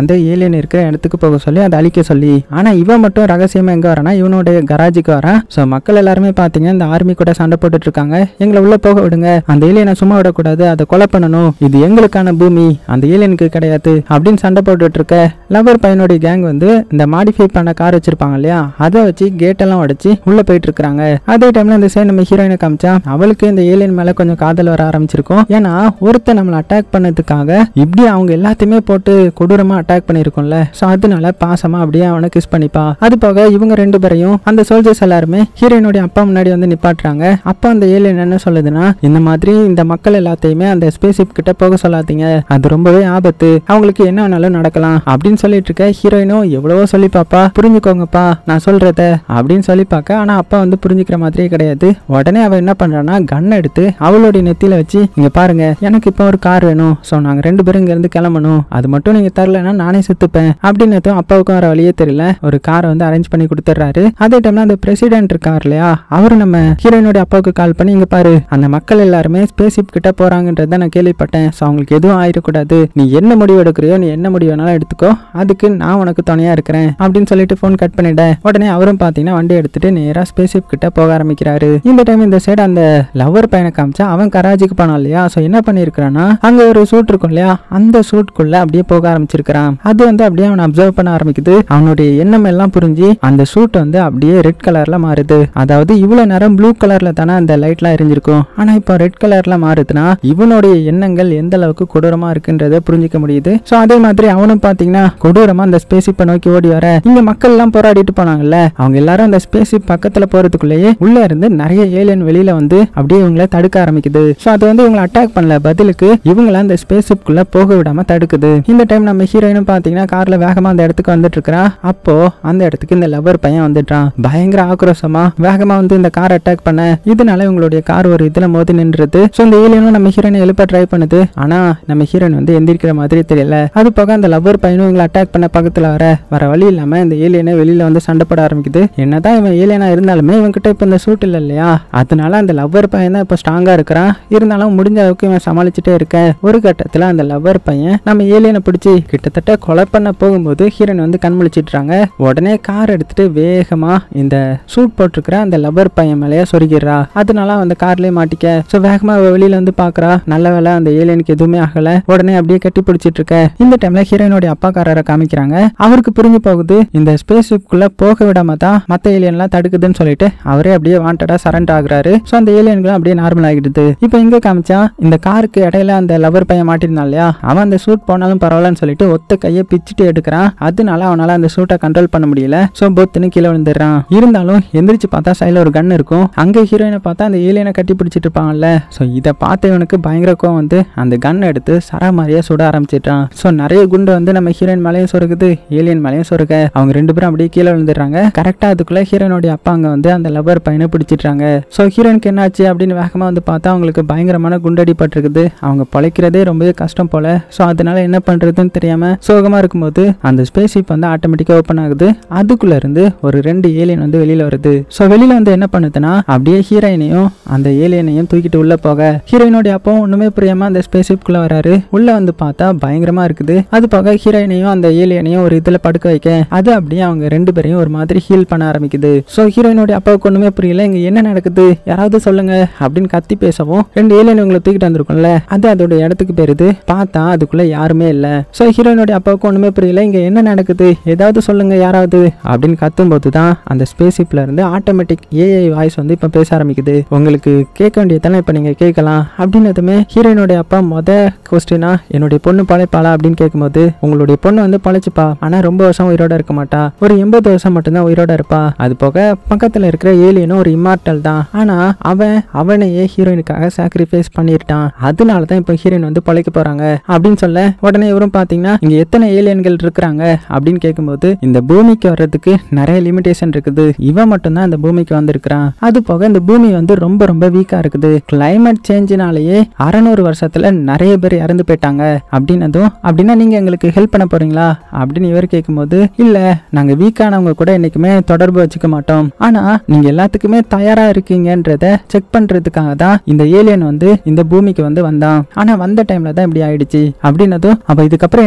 அந்த ஏலியன் இருக்கிற இடத்துக்கு போக சொல்லி அதை அழிக்க சொல்லி ஆனா இவன் மட்டும் ரகசியமா எங்க வரானா இவனுடைய கராஜுக்கு வரான் சோ மக்கள் எல்லாருமே பாத்தீங்கன்னா இந்த ஆர்மி கூட சண்டை போட்டுட்டு இருக்காங்க எங்களை உள்ள போக விடுங்க அந்த ஏலியனை சும்மா விடக்கூடாது அதை கொலை பண்ணணும் இது எங்களுக்கான பூமி அந்த ஏலியனுக்கு கிடையாது அப்படின்னு சண்டை போட்டுட்டு இருக்க லவர் பையனுடைய கேங் வந்து இந்த மாடிஃபை பண்ண கார் வச்சிருப்பாங்க இல்லையா அதை வச்சு கேட் எல்லாம் உடைச்சு உள்ள போயிட்டு இருக்காங்க அதே டைம்ல இந்த சைடு நம்ம ஹீரோயினை காமிச்சா அவளுக்கு இந்த ஏலியன் மேல கொஞ்சம் காதல் வர ஆரம்பிச்சிருக்கும் ஏன்னா ஒருத்தன் நம்மளை அட்டாக் பண்ணதுக்காக இப்படி அவங்க எல்லாத்தையுமே போட்டு கொடூரமா அட்டாக் பண்ணிருக்கோம்ல சோ அதனால பாசமா அப்படியே அவனை கிஸ் பண்ணிப்பா அது போக இவங்க ரெண்டு பேரையும் அந்த சோல்ஜர்ஸ் எல்லாருமே ஹீரோயினுடைய அப்பா முன்னாடி வந்து நிப்பாட்டுறாங்க அப்பா அந்த ஏலியன் என்ன சொல்லுதுன்னா இந்த மாதிரி இந்த மக்கள் எல்லாத்தையுமே அந்த ஸ்பேஸ்ஷிப் கிட்ட போக சொல்லாதீங்க அது ரொம்பவே ஆபத்து அவங்களுக்கு என்ன வேணாலும் நடக்கலாம் அப்படின்னு சொல்லிட்டு இருக்க ஹீரோயினும் எவ்வளவோ சொல்லி பாப்பா புரிஞ்சுக்கோங்கப்பா நான் சொல்றத அப்படின்னு சொல்லி பார்க்க ஆனா அப்பா வந்து புரிஞ்சுக்கிற மாதிரியே கிடையாது உடனே அவ என்ன பண்றான்னா கன் எடுத்து அவளுடைய நெத்தியில வச்சு இங்க பாருங்க எனக்கு இப்போ ஒரு கார் வேணும் ஸோ நாங்க ரெண்டு பேரும் இங்க இருந்து கிளம்பணும் அது மட்டும் நீங்க தரலன்னா நானே செத்துப்பேன் அப்படின்னு அப்பாவுக்கும் வர வழியே தெரியல ஒரு காரை வந்து அரேஞ்ச் பண்ணி கொடுத்துட்றாரு அதே டைம்ல அந்த பிரசிடென்ட் இருக்கார் இல்லையா அவரு நம்ம ஹீரோயினுடைய அப்பாவுக்கு கால் பண்ணி இங்க பாரு அந்த மக்கள் எல்லாருமே ஸ்பேஸ்ஷிப் கிட்ட போறாங்கன்றத நான் கேள்விப்பட்டேன் ஸோ அவங்களுக்கு எதுவும் ஆயிடக்கூடாது நீ என்ன முடிவு எடுக்கிறியோ நீ என்ன முடிவு வேணாலும் எடுத்துக்கோ அதுக்கு நான் உனக்கு துணையா இருக்கிறேன் அப்படின்னு சொல்லிட்டு ஃபோன் கட் பண்ணிட உடனே அவரும் பாத்தீங்கன்னா வண்டி எடுத்துட்டு நேரா ஸ்பேஸ்ஷிப் கிட்ட போக ஆரம்பிக்கிறாரு இந்த டைம் இந்த சைடு அந்த லவர் பையனை காமிச்சா அவன் கராஜிக்கு போனான் இல்லையா ஸோ என்ன பண்ணியிருக்கிறான்னா அங்க ஒரு சூட் இருக்கும் இல்லையா அந்த சூட்குள்ள அப்படியே போக ஆரம்பிச்சிருக்கிறான் அது வந்து அப்படியே அவனை அப்சர்வ் பண்ண ஆரம்பிக்குது அவனுடைய எண்ணம் எல்லாம் புரிஞ்சு அந்த சூட் வந்து அப்படியே ரெட் கலர்ல மாறுது அதாவது இவ்வளவு நேரம் ப்ளூ கலர்ல தானே அந்த லைட்லாம் எரிஞ்சிருக்கும் ஆனா இப்போ ரெட் கலர்ல மாறுதுன்னா இவனுடைய எண்ணங்கள் எந்த அளவுக்கு கொடூரமா இருக்குன்றத புரிஞ்சுக்க முடியுது ஸோ அதே மாதிரி அவனும் பாத்தீங்கன்னா கொடூரமா அந்த ஸ்பேஸ்ஷிப்பை நோக்கி ஓடி வர இங்க மக்கள் எல்லாம் போராடிட்டு போனாங்கல்ல அவங்க எல்லாரும் அந்த ஸ்பேஸ்ஷிப் பக்கத்துல போறதுக்குள்ளேயே உள்ள இருந்து நிறைய ஏலியன் வெளியில வந்து அப்படியே இவங்களை தடுக்க ஆரம்பிக்குது ஸோ அது வந்து இவங்களை அட்டாக் பண்ணல பதிலுக்கு இவங்கள அந்த ஸ்பேஸ்ஷிப்குள்ள போக விடாம தடுக்குது இந்த டைம் நம்ம ஹீரோயினும் பாத்தீங்கன்னா கார்ல வேகமா அந்த இடத்துக்கு வந்துட்டு இருக்கா அப்போ அந்த இடத்துக்கு இந்த லவர் பையன் வந்துட்டான் பயங்கர ஆக்ரோஷமா வேகமா வந்து இந்த கார் அட்டாக் பண்ண இதனால இவங்களுடைய கார் ஒரு இதுல மோதி நின்றுது ஸோ இந்த ஏலியனும் நம்ம ஹீரோயினை எழுப்ப ட்ரை பண்ணுது ஆனா நம்ம ஹீரோயின் வந்து எந்திரிக்கிற மாதிரி தெரியல அது போக அந்த லவர் பையனும் இவங்களை அட்டாக் பண்ண பக்கத்துல வர வர வழி இல்லாம இந்த ஏலியனை வெளியில வந்து சண்டை போட ஆரம்பிக்குது என்னதான் இவன் ஏலியனா இருந்தாலுமே இவன் கிட்ட இப்ப இந்த சூட் இல்ல இல்லையா அதனால அந்த லவ்வர் பையன் தான் இப்ப ஸ்ட்ராங்கா இருக்கிறான் இருந்தாலும் முடிஞ்ச அளவுக்கு இவன் சமாளிச்சுட்டே இருக்க ஒரு கட்டத்துல அந்த லவ்வர் பையன் நம்ம ஏலியனை பிடிச்சி கிட்டத்தட்ட கொலை பண்ண போகும்போது ஹீரோயின் வந்து கண் முழிச்சிட்றாங்க உடனே கார் எடுத்துட்டு வேகமா இந்த சூட் போட்டிருக்கிற அந்த லவ்வர் பையன் மேலேயே சொருகிடுறா அதனால அவன் அந்த கார்லயே மாட்டிக்க ஸோ வேகமா அவ வெளியில வந்து பாக்குறா நல்ல வேலை அந்த ஏலியனுக்கு எதுவுமே ஆகல உடனே அப்படியே கட்டி பிடிச்சிட்டு இருக்க இந்த டைம்ல ஹீரோயினோட அப்பாக்காரரை காமிக்கிறாங்க அவருக்கு புரிஞ்சு போகுது இந்த ஸ்பேஸ் குள்ள போக விடாம தான் மத்த ஏலியன்லாம் தடுக்குதுன்னு சொல்லிட்டு அவரே அப்படியே வாண்டடா சரண்டர் ஆகுறாரு ஸோ அந்த ஏலியன்களும் அப்படியே நார்மல் ஆகிடுது இப்போ இங்க காமிச்சா இந்த காருக்கு இடையில அந்த லவர் பையன் மாட்டிருந்தான் இல்லையா அவன் அந்த சூட் போனாலும் பரவாயில்லன்னு சொல்லிட்டு ஒத்த கையை பிச்சுட்டு எடுக்கிறான் அதனால அவனால அந்த சூட்டை கண்ட்ரோல் பண்ண முடியல ஸோ பொத்துன்னு கீழே விழுந்துடுறான் இருந்தாலும் எந்திரிச்சு பார்த்தா சைடில் ஒரு கன் இருக்கும் அங்கே ஹீரோயினை பார்த்தா அந்த ஏலியனை கட்டி பிடிச்சிட்டு இருப்பாங்கல்ல ஸோ இதை பார்த்த இவனுக்கு பயங்கர கோவம் வந்து அந்த கன் எடுத்து சரா மாதிரியா சுட ஆரம்பிச்சிட்டான் ஸோ நிறைய குண்டு வந்து நம்ம ஹீரோயின் மேலேயும் சொருகுது ஏலியன் மேலேயும் சொருக அவங்க ரெண்டு பேரும் அப்படியே கீழே விழுந்துடுறாங்க கரெக்டாக அதுக்குள்ள ஹீரோயினோட அப்பா அங்கே வந்து அந்த லவர் பையனை பிடிச்சிட்றாங்க ஸோ ஹீரோயினுக்கு என்னாச்சு அப்படின்னு வேகமாக வந்து பார்த்தா அவங்களுக்கு பயங்கரமான குண்டடி பட்டிருக்குது அவங்க பழைக்கிறதே ரொம்பவே கஷ்டம் போல ஸோ அதனால என்ன பண்றதுன்னு தெரியாம சோகமா இருக்கும்போது அந்த ஸ்பேஸ் ஷிப் வந்து ஆட்டோமேட்டிக்காக ஓப்பன் ஆகுது அதுக்குள்ள இருந்து ஒரு ரெண்டு ஏலியன் வந்து வெளியில வருது ஸோ வெளியில வந்து என்ன பண்ணுதுன்னா அப்படியே ஹீரோயினையும் அந்த ஏலியனையும் தூக்கிட்டு உள்ள போக ஹீரோயினோட அப்போ ஒண்ணுமே புரியாம அந்த ஸ்பேஸ் ஷிப்குள்ள வராரு உள்ள வந்து பார்த்தா பயங்கரமா இருக்குது அது போக ஹீரோயினையும் அந்த ஏலியனையும் ஒரு இதுல படுக்க வைக்க அது அப்படியே அவங்க ரெண்டு பேரையும் ஒரு மாதிரி ஹீல் பண்ண ஆரம்பிக்குது ஸோ ஹீரோயினோட அப்பாவுக்கு ஒண்ணுமே புரியல இங்க என்ன நடக்குது யாராவது சொல்லுங்க அப்படின்னு கத்தி பேசவும் ரெண்டு ஏலியன் உங்களை தூக்கிட்டு வந்திருக்கும்ல அது அதோட இடத்துக்கு போயிருது பார்த்தா அதுக்குள்ள யாருமே இல்ல ஸோ ஹீரோயினோட அப்பாவுக்கு ஒண்ணுமே புரியல இங்க என்ன நடக்குது ஏதாவது சொல்லுங்க யாராவது அப்படின்னு கத்தும்போது தான் அந்த ஸ்பேஸ் ஷிப்ல இருந்து ஆட்டோமேட்டிக் ஏஐ வாய்ஸ் வந்து இப்ப பேச ஆரம்பிக்குது உங்களுக்கு கேட்க வேண்டியதெல்லாம் இப்ப நீங்க கேட்கலாம் அப்படின்னதுமே ஹீரோயினோட அப்பா மொத கொஸ்டினா என்னுடைய பொண்ணு பழைப்பாளா அப்படின்னு கேட்கும்போது உங்களுடைய பொண்ணு வந்து பழைச்சுப்பா ஆனா ரொம்ப வருஷம் உயிரோட இருக்க மாட்டா ஒரு எண்பது வருஷம் மட்டும்தான் உயிரோட இருப்பா அது போக பக்கத்துல இருக்கிற ஏலியனும் ஒரு இம்மார்டல் தான் ஆனா அவன் அவனையே ஹீரோயினுக்காக சாக்ரிஃபைஸ் பண்ணிட்டான் அதனால தான் இப்போ ஹீரோயின் வந்து பழைக்க போறாங்க அப்படின்னு சொல்ல உடனே இவரும் பாத்தீங்கன்னா இங்க எத்தனை ஏலியன்கள் இருக்கிறாங்க அப்படின்னு கேட்கும்போது இந்த பூமிக்கு வர்றதுக்கு நிறைய லிமிடேஷன் இருக்குது இவன் மட்டும்தான் இந்த பூமிக்கு வந்திருக்கிறான் அது போக இந்த பூமி வந்து ரொம்ப ரொம்ப வீக்கா இருக்குது கிளைமேட் சேஞ்சினாலேயே அறநூறு வருஷத்துல நிறைய பேர் இறந்து போயிட்டாங்க அப்படின்னதும் அப்படின்னா நீங்க எங்களுக்கு ஹெல்ப் பண்ண போறீங்களா அப்படின்னு இவர் கேட்கும்போது இல்ல நாங்க வீக்கானவங்க கூட என்னைக்குமே தொடர்பு வச்சுக்க மாட்டோம் ஆனா நீங்க எல்லாத்துக்குமே தயாரா இருக்கீங்கன்றத செக் பண்றதுக்காக தான் இந்த ஏலியன் வந்து இந்த பூமிக்கு வந்து வந்தான் ஆனா வந்த டைம்ல தான் இப்படி ஆயிடுச்சு அப்படின்னதும் அப்ப இதுக்கப்புறம் என்ன பண்ண போறீங்க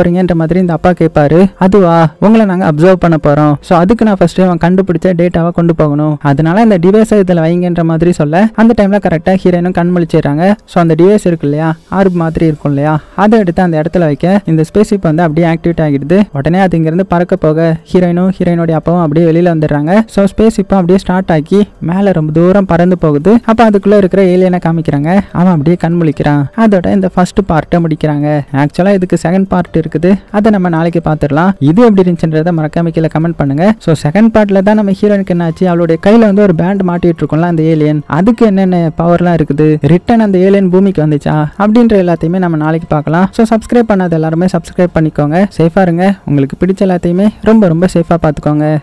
போறீங்கன்ற மாதிரி இந்த அப்பா கேட்பாரு அதுவா உங்களை நாங்க அப்சர்வ் பண்ண போறோம் ஸோ அதுக்கு நான் ஃபர்ஸ்ட் அவன் கண்டுபிடிச்ச டேட்டாவை கொண்டு போகணும் அதனால இந்த டிவைஸை இதில் வைங்கன்ற மாதிரி சொல்ல அந்த டைம்ல கரெக்டாக ஹீரோயினும் கண் முழிச்சிடுறாங்க ஸோ அந்த டிவைஸ் இருக்கு இல்லையா ஆர்ப் மாதிரி இருக்கும் இல்லையா அதை எடுத்து அந்த இடத்துல வைக்க இந்த ஸ்பேஸ்ஷிப் வந்து அப்படியே ஆக்டிவேட் ஆகிடுது உடனே அது இங்கிருந்து பறக்க போக ஹீரோயினும் ஹீரோயினுடைய அப்பாவும் அப்படியே வெளியில வந்துடுறாங்க ஸோ ஸ்பேஸ்ஷிப்பும் அப்படியே ஸ்டார்ட் ஆக்கி மேலே ரொம்ப தூரம் பறந்து போகுது அப்போ அதுக்குள்ள இருக்கிற ஏலியனை காமிக்கிறாங்க அவன் அப்படியே கண் முழிக்கிறான் அதோட இந்த ஃபர்ஸ்ட் பார்ட்டை முடிக்கிறாங்க ஆக்சுவலாக இதுக்கு செகண்ட் பார்ட் இருக்குது அதை நம்ம நாளைக்கு பார்த்துடலாம் இது எப்படி இருந்துச்சுன்றதை மறக்காம கீழே கமெண்ட் பண்ணுங்க ஸோ செகண்ட் பார்ட்ல தான் நம்ம ஹீரோனுக்கு என்னாச்சு அவளுடைய கையில வந்து ஒரு பேண்ட் மாட்டிட்டு இருக்கோம்ல அந்த ஏலியன் அதுக்கு என்னென்ன பவர்லாம் இருக்குது ரிட்டன் அந்த ஏலியன் பூமிக்கு வந்துச்சா அப்படின்ற எல்லாத்தையுமே நம்ம நாளைக்கு பார்க்கலாம் ஸோ சப்ஸ்கிரைப் பண்ணாத எல்லாருமே சப்ஸ்கிரைப் பண்ணிக்கோங்க சேஃபாக இருங்க உங்களுக்கு பிடிச்ச எல்லாத்தையுமே ரொம்ப ரொம்ப சேஃபாக பார்த்துக்கோங்க